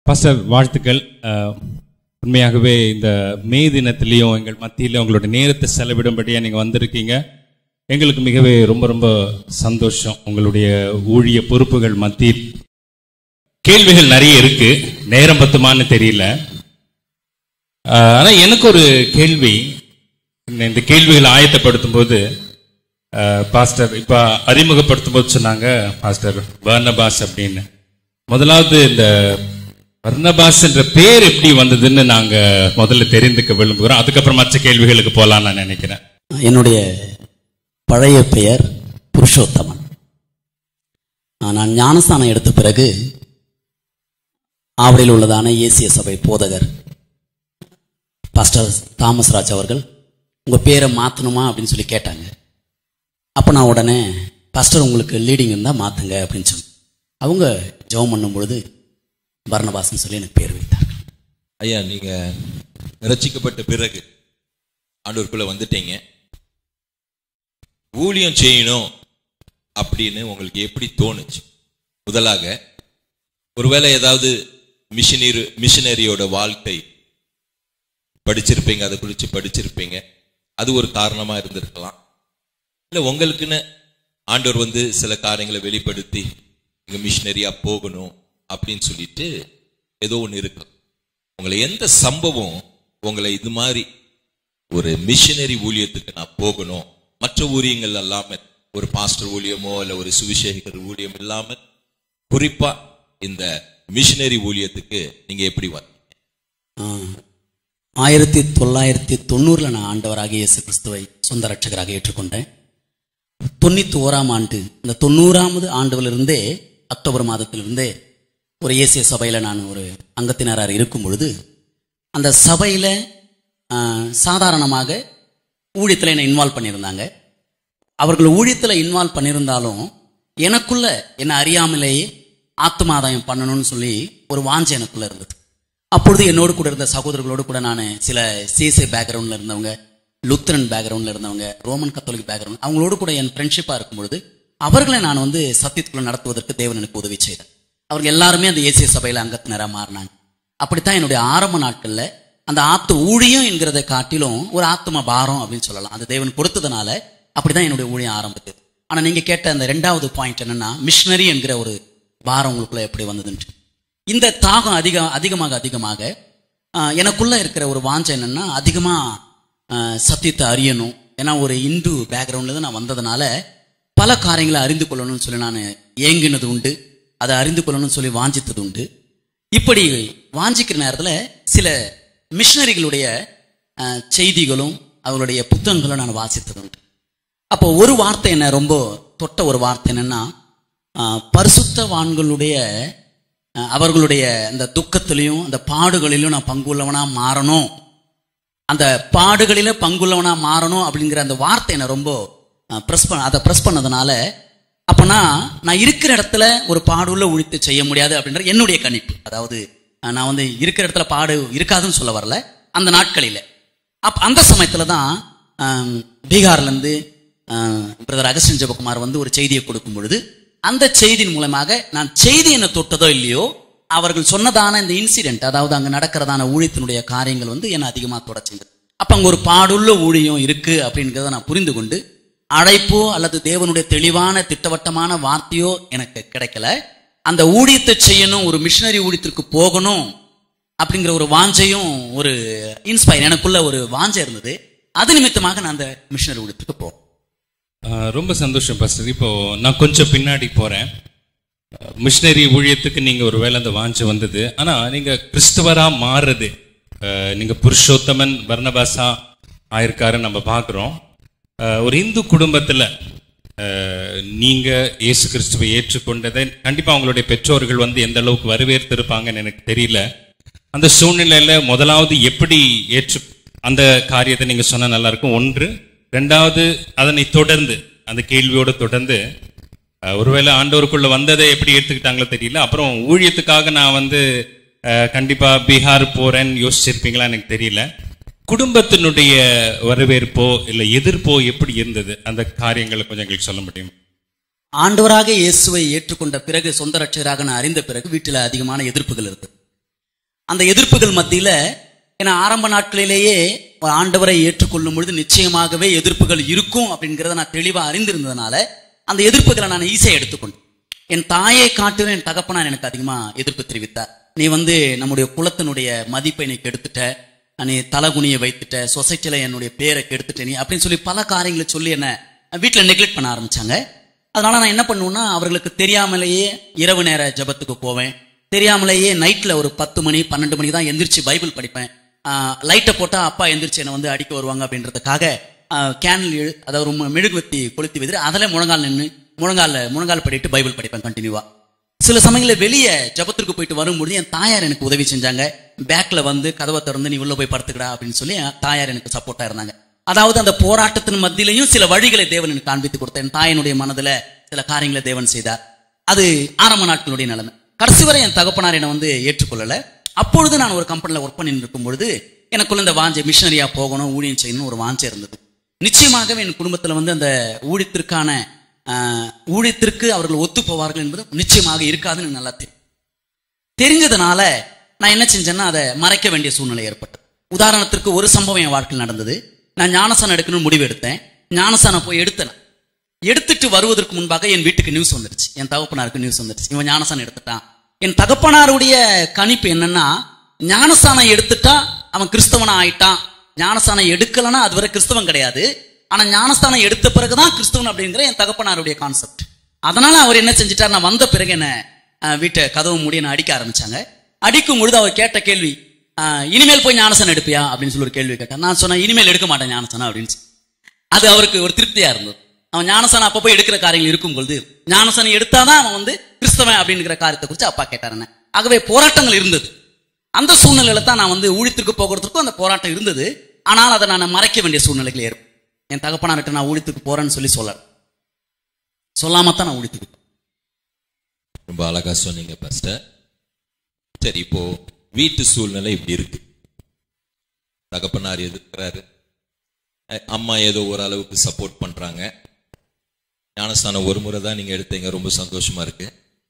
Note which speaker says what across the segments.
Speaker 1: Pastor வாழ்த்துக்கள் அஹ், உண்மையாகவே இந்த மே தினத்திலையும் எங்கள் மத்தியில் உங்களுடைய நேரத்தை செலவிடும்படியாக நீங்கள் வந்திருக்கீங்க எங்களுக்கு மிகவே ரொம்ப ரொம்ப சந்தோஷம் உங்களுடைய ஊழிய பொறுப்புகள் மத்தியில் கேள்விகள் நிறைய இருக்கு நேரம் பத்துமான்னு தெரியல அஹ், ஆனா எனக்கு ஒரு கேள்வி இந்த- இந்த கேள்விகளை ஆயத்தப்படுத்தும் போது அஹ், பாஸ்டர் இப்ப அறிமுகப்படுத்தும் போது சொன்னாங்க பாஸ்டர் பர்னபாஸ் அப்படின்னு முதலாவது இந்த பர்னபாஸ் என்ற பேர் எப்படி வந்ததுன்னு நாங்க முதல்ல தெரிந்துக்க விரும்புகிறோம் அதுக்கப்புறம் மற்ற கேள்விகளுக்கு போலாம் நான் நினைக்கிறேன்
Speaker 2: என்னுடைய பழைய பெயர் புருஷோத்தமன் ஆ, நான் ஞானஸ்தானம் எடுத்த பிறகு ஆவடியில் உள்ளதான ஏசிய சபை போதகர் பாஸ்டர் தாமஸ் ராஜ் அவர்கள் உங்கள் பேரை மாற்றணுமா அப்படின்னு சொல்லி கேட்டாங்க அப்போ நான் உடனே பாஸ்டர் உங்களுக்கு லீடிங் இருந்தால் மாற்றுங்க அப்படின்னு சொன்னேன் அவங்க ஜெபம் பண்ணும் பொழுது பர்ணபாஸ்னு சொல்லி எனக்கு பேர் வைத்தார்கள்
Speaker 3: ஐயா நீங்க ரட்சிக்கப்பட்ட பிறகு ஆண்டவருக்குள்ள வந்துட்டீங்க ஊழியம் செய்யணும் அப்படின்னு உங்களுக்கு எப்படி தோணுச்சு முதலாக ஒருவேளை ஏதாவது மிஷினரி மிஷினரியோட வாழ்க்கை படிச்சிருப்பீங்க அதை குறித்து படிச்சிருப்பீங்க அது ஒரு காரணமா இருந்திருக்கலாம் இல்லை உங்களுக்குன்னு ஆண்டவர் வந்து சில காரியங்களை வெளிப்படுத்தி இங்க மிஷினரியா போகணும் அப்படின்னு சொல்லிட்டு ஏதோ ஒன்று இருக்கு உங்களை எந்த சம்பவம் உங்களை இது மாதிரி ஒரு மிஷினரி ஊழியத்துக்கு நான் போகணும் மற்ற ஊழியங்கள் இல்லாம ஒரு பாஸ்டர் ஊழியமோ இல்ல ஒரு சுவிசேகர் ஊழியம் இல்லாம குறிப்பா இந்த மிஷினரி ஊழியத்துக்கு நீங்க எப்படி வந்தீங்க
Speaker 2: ஆ, ஆயிரத்தி தொள்ளாயிரத்தி தொண்ணூறில் நான் ஆண்டவராக இயேசு கிறிஸ்துவை சொந்த ரட்சகராக ஏற்றுக்கொண்டேன் தொண்ணூத்தி ஓராம் ஆண்டு இந்த தொண்ணூறாவது ஆண்டுகளிலிருந்தே அக்டோபர் மாதத்திலிருந்தே ஒரு ஏசிய சபையில் நான் ஒரு அங்கத்தினராக இருக்கும் பொழுது அந்த சபையில் சாதாரணமாக ஊழியத்தில் என்னை இன்வால்வ் பண்ணியிருந்தாங்க அவர்கள் ஊழியத்தில் இன்வால்வ் பண்ணியிருந்தாலும் எனக்குள்ள என்ன அறியாமலேயே ஆத்மாதாயம் பண்ணணும்னு சொல்லி ஒரு வாஞ்சை எனக்குள்ள இருந்தது அப்பொழுது என்னோடு கூட இருந்த சகோதரர்களோடு கூட நான் சில சிஎஸ்ஐ பேக்ரவுண்டில் இருந்தவங்க லுத்தரன் பேக்ரவுண்டில் இருந்தவங்க ரோமன் கத்தோலிக் பேக்ரவுண்ட் அவங்களோடு கூட என் ஃப்ரெண்ட்ஷிப்பாக இருக்கும் பொழுது அவர்களை நான் வந்து சத்தியத்துக்குள்ள நடத்துவதற்கு தேவன் எனக்கு உதவி செய்தார் அவங்க எல்லாருமே அந்த ஏசிய சபையில் அங்கத்தினராக மாறினாங்க அப்படித்தான் என்னுடைய ஆரம்ப நாட்களில் அந்த ஆத்து ஊழியம் என்கிறதை காட்டிலும் ஒரு ஆத்ம பாரம் அப்படின்னு சொல்லலாம் அது தேவன் கொடுத்ததுனால அப்படிதான் என்னுடைய ஊழியம் ஆரம்பித்தது ஆனா நீங்க கேட்ட அந்த ரெண்டாவது பாயிண்ட் என்னன்னா மிஷினரி என்கிற ஒரு பாரம் உங்களுக்குள்ள எப்படி வந்ததுன்னு இந்த தாகம் அதிக அதிகமாக அதிகமாக ஆஹ், எனக்குள்ள இருக்கிற ஒரு வாஞ்சை என்னன்னா அதிகமா ஆஹ், சத்தியத்தை அறியணும் ஏன்னா ஒரு இந்து பேக்ரவுண்ட்ல இருந்து நான் வந்ததுனால பல காரியங்களை அறிந்து கொள்ளணும்னு சொல்லி நான் ஏங்கினது உண்டு அதை அறிந்து கொள்ளணும்னு சொல்லி வாஞ்சித்தது உண்டு இப்படி வாஞ்சிக்கிற நேரத்தில் சில மிஷினரிகளுடைய அஹ், செய்திகளும் அவங்களுடைய புத்தகங்களும் நான் வாசித்தது உண்டு அப்போ ஒரு வார்த்தை என்ன ரொம்ப தொட்ட ஒரு வார்த்தை என்னன்னா அஹ், பரிசுத்தவான்களுடைய அஹ், அவர்களுடைய அந்த துக்கத்திலையும் அந்த பாடுகளிலும் நான் பங்குள்ளவனா மாறணும் அந்த பாடுகளில பங்குள்ளவனா மாறணும் அப்படிங்கிற அந்த வார்த்தை என்ன ரொம்ப ப்ரெஸ் பண்ண அதை ப்ரெஸ் பண்ணதுனால அப்பனா நான் இருக்கிற இடத்துல ஒரு பாடுள்ள ஒழித்து செய்ய முடியாது அப்படின்ற என்னுடைய கணிப்பு அதாவது அஹ், நான் வந்து இருக்கிற இடத்துல பாடு இருக்காதுன்னு சொல்ல வரல அந்த நாட்களில் அப் அந்த சமயத்துல தான் ஆம், பீகார்ல இருந்து பிரதர் அகஸ்டின் ஜெபகுமார் வந்து ஒரு செய்தியை கொடுக்கும் பொழுது அந்த செய்தியின் மூலமாக நான் செய்தி என்ன தொட்டதோ இல்லையோ அவர்கள் சொன்னதான இந்த இன்சிடென்ட் அதாவது அங்க நடக்கிறதான ஊழியத்தினுடைய காரியங்கள் வந்து என்ன அதிகமா தொட செய்தது அப்ப அங்க ஒரு பாடுள்ள ஊழியம் இருக்கு அப்படிங்கிறத நான் புரிந்து கொண்டு அழைப்போ அல்லது தேவனுடைய தெளிவான திட்டவட்டமான வார்த்தையோ எனக்கு கிடைக்கல அந்த ஊழியத்தை செய்யணும் ஒரு மிஷினரி ஊழியத்திற்கு போகணும் அப்படிங்கிற ஒரு வாஞ்சையும் ஒரு இன்ஸ்பயர் எனக்குள்ள ஒரு வாஞ்சை இருந்தது அது நிமித்தமாக நான் அந்த மிஷினரி ஊழியத்துக்கு போறேன்
Speaker 1: அஹ், ரொம்ப சந்தோஷம் பாஸ்டர் இப்போ நான் கொஞ்சம் பின்னாடி போறேன் மிஷினரி ஊழியத்துக்கு நீங்க ஒரு வேளை அந்த வாஞ்சை வந்தது ஆனா நீங்க கிறிஸ்தவரா மாறுறது அஹ், நீங்க புருஷோத்தமன் பர்னபாசா ஆயிருக்காருன்னு நம்ம பார்க்குறோம் ஒரு இந்து குடும்பத்துல அஹ், நீங்க இயேசு கிறிஸ்துவை ஏற்றுக்கொண்டதை கண்டிப்பா அவங்களுடைய பெற்றோர்கள் வந்து எந்த அளவுக்கு வரவேற்றிருப்பாங்கன்னு எனக்கு தெரியல அந்த சூழ்நிலையில முதலாவது எப்படி ஏற்று அந்த காரியத்தை நீங்க சொன்னா நல்லா இருக்கும் ஒன்று ரெண்டாவது அதனை தொடர்ந்து அந்த கேள்வியோட தொடர்ந்து அஹ், ஒருவேளை ஆண்டவருக்குள்ள வந்ததை எப்படி எடுத்துக்கிட்டாங்களோ தெரியல அப்புறம் ஊழியத்துக்காக நான் வந்து அஹ், கண்டிப்பா பீகார் போறேன்னு யோசிச்சிருப்பீங்களா எனக்கு தெரியல குடும்பத்தினுடைய வரவேற்போ இல்ல எதிர்ப்போ எப்படி இருந்தது அந்த காரியங்களை கொஞ்சம் எங்களுக்கு சொல்ல முடியும்
Speaker 2: ஆண்டவராக இயேசுவை ஏற்றுக்கொண்ட பிறகு சொந்த ரட்சகராக நான் அறிந்த பிறகு வீட்டில் அதிகமான எதிர்ப்புகள் இருக்கு அந்த எதிர்ப்புகள் மத்தியில ஏன்னா ஆரம்ப நாட்களிலேயே ஒரு ஆண்டவரை ஏற்றுக்கொள்ளும் பொழுது நிச்சயமாகவே எதிர்ப்புகள் இருக்கும் அப்படிங்கிறத நான் தெளிவா அறிந்திருந்ததுனால அந்த எதிர்ப்புகளை நான் ஈஸியா எடுத்துக்கொண்டேன் என் தாயை காட்டிலும் என் தகப்பனார் எனக்கு அதிகமா எதிர்ப்பு தெரிவித்தார் நீ வந்து நம்முடைய குலத்தினுடைய மதிப்பை நீ கெடுத்துட்ட நீ தலகுனியை வைத்துட்ட சொசைட்டில என்னுடைய பேரை கெடுத்துட்ட நீ அப்படின்னு சொல்லி பல காரியங்களை சொல்லி என்ன வீட்டில் நெக்லெக்ட் பண்ண ஆரம்பிச்சாங்க அதனால நான் என்ன பண்ணுவேன்னா அவர்களுக்கு தெரியாமலேயே இரவு நேர ஜெபத்துக்கு போவேன் தெரியாமலேயே நைட்ல ஒரு பத்து மணி பன்னெண்டு மணிக்கு தான் எந்திரிச்சு பைபிள் படிப்பேன் லைட்டை போட்டா அப்பா எந்திரிச்சு என்னை வந்து அடிக்க வருவாங்க அப்படின்றதுக்காக கேனில் எழு அதாவது ஒரு மு- மெழுகுவர்த்தி கொளுத்தி வைத்து அதில் முழங்கால் நின்று முழங்கால முழங்கால் படிட்டு பைபிள் படிப்பேன் கண்டினியூவா சில சமயங்களில் வெளியே ஜபத்திற்கு போயிட்டு வரும்பொழுது என் தாயார் எனக்கு உதவி செஞ்சாங்க பேக்ல வந்து கதவை திறந்து நீ உள்ள போய் படுத்துக்கடா அப்படின்னு சொல்லி என் தாயார் எனக்கு சப்போர்ட்டா இருந்தாங்க அதாவது அந்த போராட்டத்தின் மத்தியிலையும் சில வழிகளை தேவன் எனக்கு காண்பித்து கொடுத்தார் என் தாயினுடைய மனதுல சில காரியங்களை தேவன் செய்தார் அது ஆரம்ப நாட்களுடைய நிலைமை கடைசி வரை என் தகப்பனார் என்னை வந்து ஏற்றுக்கொள்ளல அப்பொழுது நான் ஒரு கம்பெனில ஒர்க் பண்ணிட்டு இருக்கும் பொழுது எனக்குள்ள இந்த வாஞ்சை மிஷனரியா போகணும் ஊழியம் செய்யணும் ஒரு வாஞ்சை இருந்தது நிச்சயமாகவே என் குடும்பத்துல வந்து அந்த ஊழியத்திற்கான ஆஹ், ஊழியத்திற்கு அவர்கள் ஒத்து போவார்கள் என்பது நிச்சயமாக இருக்காதுன்னு எனக்கு நல்லா தெரியும் தெரிஞ்சதுனால நான் என்ன செஞ்சேன்னா அதை மறைக்க வேண்டிய சூழ்நிலை ஏற்பட்டது உதாரணத்திற்கு ஒரு சம்பவம் என் வாழ்க்கையில் நடந்தது நான் ஞானசானம் எடுக்கணும்னு முடிவு எடுத்தேன் ஞானசானம் போய் எடுத்தேன் எடுத்துட்டு வருவதற்கு முன்பாக என் வீட்டுக்கு நியூஸ் வந்துருச்சு என் தகப்பனாருக்கு நியூஸ் வந்துருச்சு இவன் ஞானசானம் எடுத்துட்டான் என் தகப்பனாருடைய கணிப்பு என்னன்னா ஞானசானம் எடுத்துட்டா அவன் கிறிஸ்தவனா ஆயிட்டான் ஞானசானம் எடுக்கலன்னா அதுவரை கிறிஸ்தவன் கிடையாது ஆனா ஞானஸ்தானம் எடுத்த பிறகுதான் கிறிஸ்தவன் அப்படிங்கிற என் தகப்பனாருடைய கான்செப்ட் அதனால அவர் என்ன செஞ்சிட்டார் நான் வந்த பிறகு என்ன அஹ், வீட்டை கதவு மூடி என்ன அடிக்க ஆரம்பிச்சாங்க அடிக்கும் பொழுது அவர் கேட்ட கேள்வி அஹ், இனிமேல் போய் ஞானசானம் எடுப்பியா அப்படின்னு சொல்லி ஒரு கேள்வி கேட்டார் நான் சொன்னேன் இனிமேல் எடுக்க மாட்டேன் ஞானசானம் அப்படின்னு சொல்லி. அது அவருக்கு ஒரு திருப்தியா இருந்தது அவன் ஞானசானம் அப்ப போய் எடுக்கிற காரியங்கள் இருக்கும் பொழுது ஞானசானம் எடுத்தாதான் அவன் வந்து கிறிஸ்தவன் அப்படிங்கிற காரியத்தை குறித்து அப்பா கேட்டார் என்ன ஆகவே போராட்டங்கள் இருந்தது அந்த சூழ்நிலையில தான் நான் வந்து ஊழியத்திற்கு போகிறதுக்கும் அந்த போராட்டம் இருந்தது ஆனால் அதை நான் மறைக்க வேண்டிய சூழ்நிலைகள் ஏற்படும் என் தகப்பனார்கிட்ட நான் ஊழியத்துக்கு போறேன்னு சொல்லி சொல்ல சொல்லாம தான் நான் ஊழியத்துக்கு போறேன்.
Speaker 3: ரொம்ப அழகா சொன்னீங்க பாஸ்டர் சரி இப்போ வீட்டு சூழ்நிலை இப்படி இருக்கு தகப்பனார் எதிர்க்கிறாரு அஹ் அம்மா ஏதோ ஓரளவுக்கு சப்போர்ட் பண்றாங்க ஞானஸ்தானம் ஒரு முறை தான் நீங்க எடுத்தீங்க ரொம்ப சந்தோஷமா இருக்கு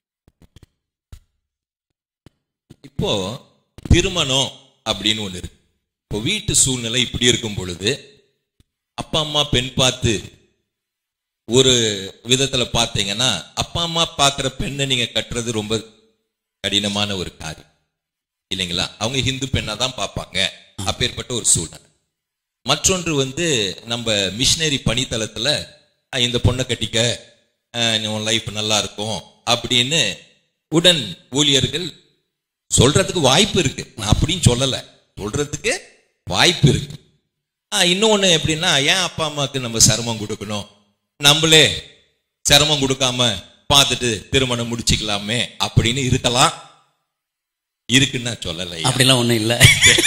Speaker 3: இப்போ திருமணம் அப்படின்னு ஒண்ணு இருக்கு இப்போ வீட்டு சூழ்நிலை இப்படி இருக்கும் பொழுது அப்பா அம்மா பெண் பார்த்து ஒரு விதத்துல பார்த்தீங்கன்னா அப்பா அம்மா பார்க்குற பெண்ணை நீங்க கட்டுறது ரொம்ப கடினமான ஒரு காரியம் இல்லைங்களா அவங்க ஹிந்து பெண்ணா தான் பார்ப்பாங்க அப்பேற்பட்ட ஒரு சூழ்நிலை மற்றொன்று வந்து நம்ம மிஷினரி பணித்தளத்துல "அஹ், இந்த பொண்ணை கட்டிக்க அஹ், நீ உன் லைஃப் நல்லா இருக்கும் அப்படின்னு உடன் ஊழியர்கள் சொல்றதுக்கு வாய்ப்பு இருக்கு நான் அப்படின்னு சொல்லல சொல்றதுக்கு வாய்ப்பு இருக்கு ஆ, இன்னொன்னு எப்படின்னா ஏன் அப்பா அம்மாவுக்கு நம்ம சிரமம் கொடுக்கணும் நம்மளே சிரமம் கொடுக்காம பார்த்துட்டு திருமணம் முடிச்சுக்கலாமே அப்படின்னு இருக்கலாம் இருக்குன்னு நான் சொல்லலை
Speaker 2: அப்படிலாம் ஒண்ணும் இல்ல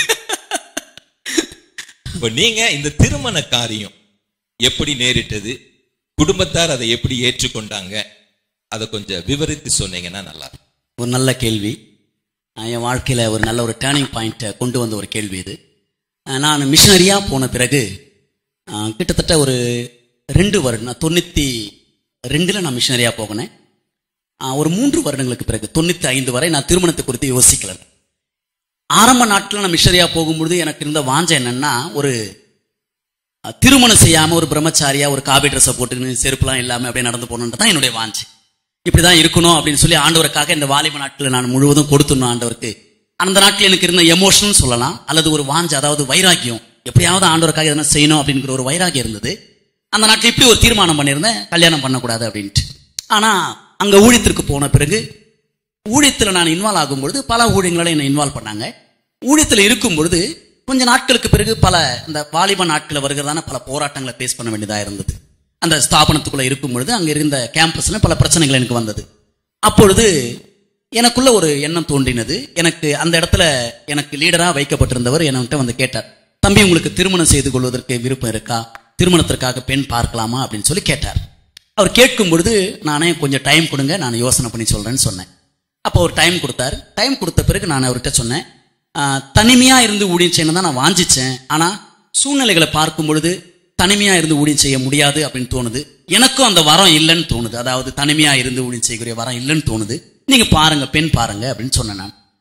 Speaker 3: இப்ப நீங்க இந்த திருமண காரியம் எப்படி நேரிட்டது குடும்பத்தார் அதை எப்படி ஏற்றுக்கொண்டாங்க அதை கொஞ்சம் விவரித்து சொன்னீங்கன்னா நல்லா இருக்கும்.
Speaker 2: ஒரு நல்ல கேள்வி அஹ் என் வாழ்க்கையில ஒரு நல்ல ஒரு டேர்னிங் பாயிண்ட்டை கொண்டு வந்த ஒரு கேள்வி இது அஹ் நான் மிஷினரியா போன பிறகு அஹ் கிட்டத்தட்ட ஒரு ரெண்டு வருடம் நான் தொண்ணூத்தி ரெண்டுல நான் மிஷினரியா போகினேன் அஹ் ஒரு மூன்று வருடங்களுக்கு பிறகு தொண்ணூத்தி ஐந்து வரை நான் திருமணத்தை குறித்து யோசிக்கல ஆரம்ப நாட்களில் நான் மிஷனரியா போகும்பொழுது எனக்கு இருந்த வாஞ்சை என்னன்னா ஒரு அஹ், திருமணம் செய்யாம ஒரு பிரம்மச்சாரியா ஒரு காபி ட்ரெஸ்ஸை போட்டுன்னு செருப்புலாம் இல்லாம அப்படியே நடந்து போகணுன்றது தான் என்னுடைய வாஞ்சை இப்படிதான் இருக்கணும் அப்படின்னு சொல்லி ஆண்டவருக்காக இந்த வாலிப நாட்களில் நான் முழுவதும் கொடுத்துடணும் ஆண்டவருக்கு அந்த நாட்டில் எனக்கு இருந்த எமோஷன் சொல்லலாம் அல்லது ஒரு வாஞ்சை அதாவது வைராக்கியம் எப்படியாவது ஆண்டவருக்காக எதனா செய்யணும் அப்படிங்கிற ஒரு வைராக்கியம் இருந்தது அந்த நாட்டில் இப்படி ஒரு தீர்மானம் பண்ணியிருந்தேன் கல்யாணம் பண்ணக்கூடாது அப்படின்ட்டு ஆனா அங்க ஊழியத்திற்கு போன பிறகு ஊழியத்தில் நான் இன்வால்வ் ஆகும் பொழுது பல ஊழியங்களோட என்னை இன்வால்வ் பண்ணாங்க ஊழியத்தில் இருக்கும் பொழுது கொஞ்ச நாட்களுக்கு பிறகு பல இந்த வாலிப நாட்களில் வருகிறதான பல போராட்டங்களை ஃபேஸ் பண்ண வேண்டியதா இருந்தது அந்த ஸ்தாபனத்துக்குள்ள இருக்கும் பொழுது அங்க இருந்த கேம்பஸ்ல பல பிரச்சனைகள் எனக்கு வந்தது அப்பொழுது எனக்குள்ள ஒரு எண்ணம் தோன்றினது எனக்கு அந்த இடத்துல எனக்கு லீடரா வைக்கப்பட்டிருந்தவர் என்கிட்ட வந்து கேட்டார் தம்பி உங்களுக்கு திருமணம் செய்து கொள்வதற்கு விருப்பம் இருக்கா திருமணத்திற்காக பெண் பார்க்கலாமா அப்படின்னு சொல்லி கேட்டார் அவர் கேட்கும் பொழுது நானே கொஞ்சம் டைம் கொடுங்க நான் யோசனை பண்ணி சொல்றேன்னு சொன்னேன் அப்போ ஒரு டைம் கொடுத்தார் டைம் கொடுத்த பிறகு நான் அவர்கிட்ட சொன்னேன் "ஆஹ், தனிமையா இருந்து ஊழியம் செய்யணும் தான் நான் வாஞ்சிச்சேன் ஆனா சூழ்நிலைகளை பார்க்கும் பொழுது தனிமையா இருந்து ஊழியம் செய்ய முடியாது அப்படின்னு தோணுது எனக்கும் அந்த வரம் இல்லைன்னு தோணுது அதாவது தனிமையா இருந்து ஊழியம் செய்யக்கூடிய வரம் இல்லைன்னு தோணுது நீங்க பாருங்க பெண் பாருங்க அப்படின்னு சொன்னேன் நான்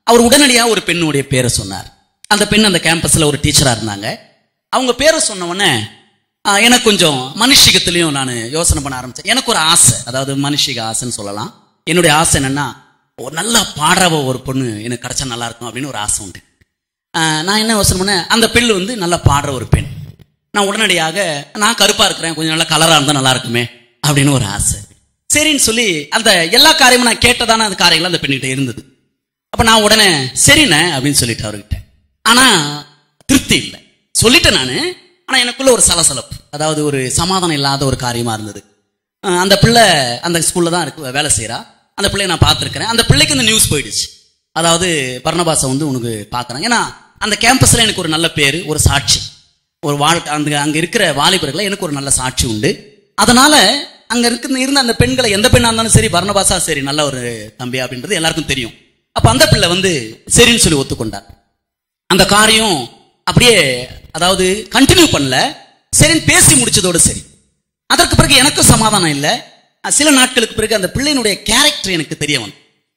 Speaker 2: அவர் உடனடியாக ஒரு பெண்ணுடைய பேரை சொன்னார் அந்த பெண் அந்த கேம்பஸ்ல ஒரு டீச்சரா இருந்தாங்க அவங்க பேரை சொன்ன உடனே ஆ, எனக்கு கொஞ்சம் மனுஷிகத்திலையும் நான் யோசனை பண்ண ஆரம்பிச்சேன் எனக்கு ஒரு ஆசை அதாவது மனுஷிக ஆசைன்னு சொல்லலாம் என்னுடைய ஆசை என்னன்னா ஒரு நல்லா பாடுறவ ஒரு பொண்ணு எனக்கு கிடைச்சா நல்லா இருக்கும் அப்படின்னு ஒரு ஆசை உண்டு ஆ, நான் என்ன யோசனை பண்ணேன் அந்த பெண் வந்து நல்லா பாடுற ஒரு பெண் நான் உடனடியாக நான் கருப்பா இருக்கிறேன் கொஞ்சம் நல்லா கலரா இருந்தா நல்லா இருக்குமே அப்படின்னு ஒரு ஆசை சரின்னு சொல்லி அந்த எல்லா காரியமும் நான் கேட்டதான அந்த காரியங்கள் அந்த பெண்ணிட்ட இருந்தது அப்ப நான் உடனே சரிண்ணே அப்படின்னு சொல்லிட்டு அவர்கிட்ட ஆனா திருப்தி இல்லை சொல்லிட்டேன் நானு ஆனா எனக்குள்ள ஒரு சலசலப்பு அதாவது ஒரு சமாதானம் இல்லாத ஒரு காரியமா இருந்தது அஹ் அந்த பிள்ளை அந்த ஸ்கூல்ல தான் இருக்கு வேலை செய்றா அந்த பிள்ளைய நான் பார்த்திருக்கிறேன் அந்த பிள்ளைக்கு இந்த நியூஸ் போயிடுச்சு அதாவது பர்ணபாசை வந்து உனக்கு பார்க்கறாங்க ஏன்னா அந்த கேம்பஸ்ல எனக்கு ஒரு நல்ல பேரு ஒரு சாட்சி ஒரு வாழ்க்கை அந்த அங்க இருக்கிற வாலிபர்களை எனக்கு ஒரு நல்ல சாட்சி உண்டு அதனால அங்க இருக்க இருந்த அந்த பெண்களை எந்த பெண்ணா இருந்தாலும் சரி பர்ணபாசா சரி நல்ல ஒரு தம்பி அப்படின்றது எல்லாருக்கும் தெரியும் அப்ப அந்த பிள்ளை வந்து சரின்னு சொல்லி ஒத்துக்கொண்டார் அந்த காரியம் அப்படியே அதாவது கண்டினியூ பண்ணல சரின்னு பேசி முடிச்சதோட சரி அதற்கு பிறகு எனக்கும் சமாதானம் இல்லை அஹ் சில நாட்களுக்கு பிறகு அந்த பிள்ளையினுடைய கேரக்டர் எனக்கு தெரிய வந்து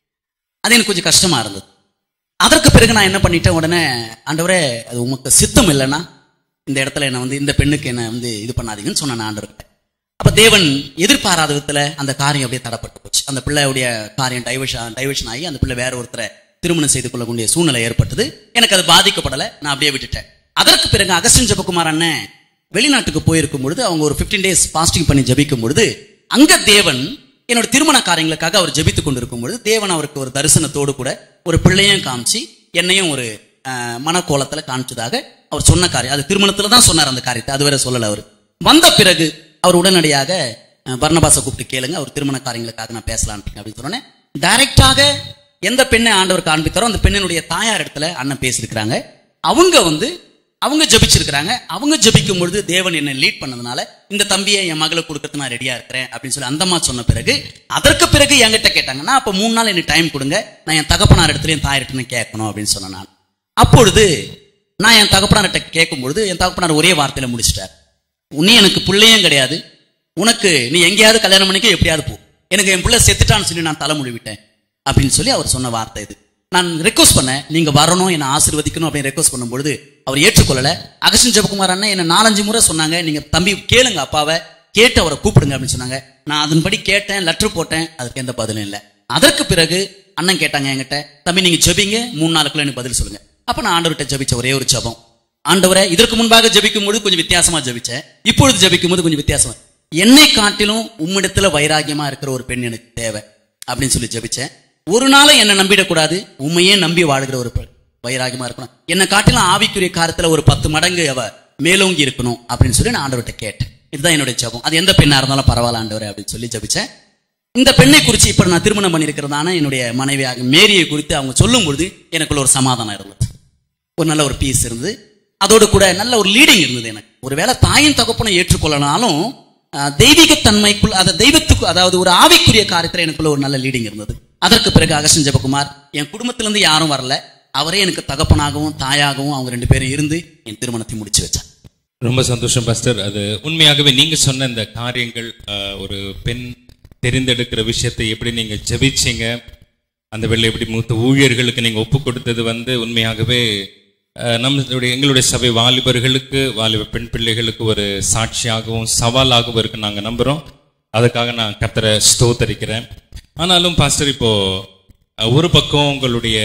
Speaker 2: அது எனக்கு கொஞ்சம் கஷ்டமா இருந்தது அதற்கு பிறகு நான் என்ன பண்ணிட்டேன் உடனே ஆண்டவரே அது உமக்கு சித்தம் இல்லைன்னா இந்த இடத்துல என்ன வந்து இந்த பெண்ணுக்கு என்ன வந்து இது பண்ணாதீங்கன்னு சொன்னேன் ஆண்டவர்கிட்ட அப்ப தேவன் எதிர்பாராத விதத்துல அந்த காரியம் அப்படியே தடப்பட்டு போச்சு அந்த பிள்ளையுடைய காரியம் டைவர்ஷன் டைவர்ஷன் ஆகி அந்த பிள்ளை வேற ஒருத்தரை திருமணம் செய்து கொள்ளக்கூடிய சூழ்நிலை ஏற்பட்டது எனக்கு அது பாதிக்கப்படல நான் அப்படியே விட்டுட்டேன் அதற்கு பிறகு அகஸ்டின் ஜெபகுமார் அண்ணன் வெளிநாட்டுக்கு போயிருக்கும் பொழுது அவங்க ஒரு 15 டேஸ் பாஸ்டிங் பண்ணி ஜெபிக்கும் பொழுது அங்க தேவன் என்னோட திருமண காரியங்களுக்காக அவர் ஜெபித்துக் கொண்டிருக்கும் பொழுது தேவன் அவருக்கு ஒரு தரிசனத்தோடு கூட ஒரு பிள்ளையும் காமிச்சு என்னையும் ஒரு அஹ், மனக்கோலத்துல காமிச்சதாக அவர் சொன்ன காரியம் அது திருமணத்துல தான் சொன்னார் அந்த காரியத்தை அது வேற சொல்லல அவர் வந்த பிறகு அவர் உடனடியாக அஹ், பர்னபாசை கூப்பிட்டு கேளுங்க அவர் திருமண காரியங்களுக்காக நான் பேசலான் இருக்கேன் அப்படின்னு சொன்னோன்னே டைரக்டாக எந்த பெண்ணை ஆண்டவர் காண்பித்தாரோ அந்த பெண்ணினுடைய தாயார் இடத்துல அண்ணன் பேசியிருக்கிறாங்க அவங்க வந்து அவங்க ஜெபிச்சிருக்கிறாங்க அவங்க ஜெபிக்கும் பொழுது தேவன் என்னை லீட் பண்ணதுனால இந்த தம்பியை என் மகளுக்கு கொடுக்கறது நான் ரெடியா இருக்கிறேன் அப்படின்னு சொல்லி அந்தம்மா சொன்ன பிறகு அதற்கு பிறகு என்கிட்ட கேட்டாங்கன்னா அப்ப மூணு நாள் எனக்கு டைம் கொடுங்க நான் என் தகப்பனார் இடத்துல என் தாயிட்ட கேட்கணும் அப்படின்னு சொன்னேன் நான் அப்பொழுது நான் என் தகப்பனார்கிட்ட கேட்கும் பொழுது என் தகப்பனார் ஒரே வார்த்தையில முடிச்சிட்டார் உன்னே எனக்கு பிள்ளையும் கிடையாது உனக்கு நீ எங்கேயாவது கல்யாணம் பண்ணிக்க எப்படியாவது போ எனக்கு என் பிள்ளை செத்துட்டான்னு சொல்லி நான் தலைமொழி விட்டேன் அப்படின்னு சொல்லி அவர் சொன்ன வார்த்தை இது நான் ரெக்வஸ்ட் பண்ணேன் நீங்க வரணும் என்னை ஆசீர்வதிக்கணும் அப்படின்னு ரெக்வஸ்ட் பண்ணும்பொழுது அவர் ஏற்றுக்கொள்ளல அகஸ்டின் ஜெபகுமார் அண்ணன் என்ன நாலஞ்சு முறை சொன்னாங்க நீங்க தம்பி கேளுங்க அப்பாவை கேட்டு அவரை கூப்பிடுங்க அப்படின்னு சொன்னாங்க நான் அதன்படி கேட்டேன் லெட்டர் போட்டேன் அதுக்கு எந்த பதிலும் இல்லை அதற்கு பிறகு அண்ணன் கேட்டாங்க என்கிட்ட தம்பி நீங்க ஜெபிங்க மூணு நாளுக்குள்ள எனக்கு பதில் சொல்லுங்க அப்ப நான் ஆண்டவர்கிட்ட ஜெபிச்ச ஒரே ஒரு ஜெபம் ஆண்டவரே இதற்கு முன்பாக ஜெபிக்கும் போது கொஞ்சம் வித்தியாசமா ஜெபிச்சேன் இப்பொழுது ஜெபிக்கும் போது கொஞ்சம் வித்தியாசமா என்னை காட்டிலும் உம்மிடத்துல வைராகியமா இருக்கிற ஒரு பெண் எனக்கு தேவை அப்படின்னு சொல்லி ஜெபிச்சேன் ஒரு நாளும் என்னை நம்பிடக்கூடாது உண்மையே நம்பி வாழுகிற ஒரு பெண் வைராகியமா இருக்கணும் என்னை காட்டிலும் ஆவிக்குரிய காரத்துல ஒரு பத்து மடங்கு அவ மேலோங்கி இருக்கணும் அப்படின்னு சொல்லி நான் ஆண்டவர்கிட்ட கேட்டேன் இதுதான் என்னுடைய ஜெபம் அது எந்த பெண்ணா இருந்தாலும் பரவாயில்ல ஆண்டவரே அப்படின்னு சொல்லி ஜெபிச்சேன் இந்த பெண்ணை குறித்து இப்ப நான் திருமணம் பண்ணியிருக்கிறதான என்னுடைய மனைவியாக மேரியை குறித்து அவங்க சொல்லும் பொழுது எனக்குள்ள ஒரு சமாதானம் இருந்தது ஒரு நல்ல ஒரு பீஸ் இருந்தது அதோடு கூட நல்ல ஒரு லீடிங் இருந்தது எனக்கு ஒருவேளை தாயின் தகப்பனை ஏற்றுக்கொள்ளனாலும் அஹ், தெய்வீக தன்மைக்குள் அதை தெய்வத்துக்கு அதாவது ஒரு ஆவிக்குரிய காரியத்துல எனக்குள்ள ஒரு நல்ல லீடிங் இருந்தது அதற்கு பிறகு அகஸ்டின் ஜெபகுமார் என் குடும்பத்திலிருந்து யாரும் வரல அவரே எனக்கு தகப்பனாகவும் தாயாகவும் அவங்க ரெண்டு பேரும் இருந்து என் திருமணத்தை முடிச்சு வச்சார்
Speaker 1: ரொம்ப சந்தோஷம் பாஸ்டர் அது உண்மையாகவே நீங்க சொன்ன இந்த காரியங்கள் அஹ், ஒரு பெண் தெரிந்தெடுக்கிற விஷயத்தை எப்படி நீங்க ஜெபிச்சீங்க அந்த வெள்ளை எப்படி மூத்த ஊழியர்களுக்கு நீங்க ஒப்பு கொடுத்தது வந்து உண்மையாகவே அஹ், நம்மளுடைய எங்களுடைய சபை வாலிபர்களுக்கு வாலிப பெண் பிள்ளைகளுக்கு ஒரு சாட்சியாகவும் சவாலாகவும் இருக்கு நாங்க நம்புறோம் அதுக்காக நான் கத்தரை ஸ்தோத்தரிக்கிறேன் ஆனாலும் பாஸ்டர் இப்போ அஹ், ஒரு பக்கம் உங்களுடைய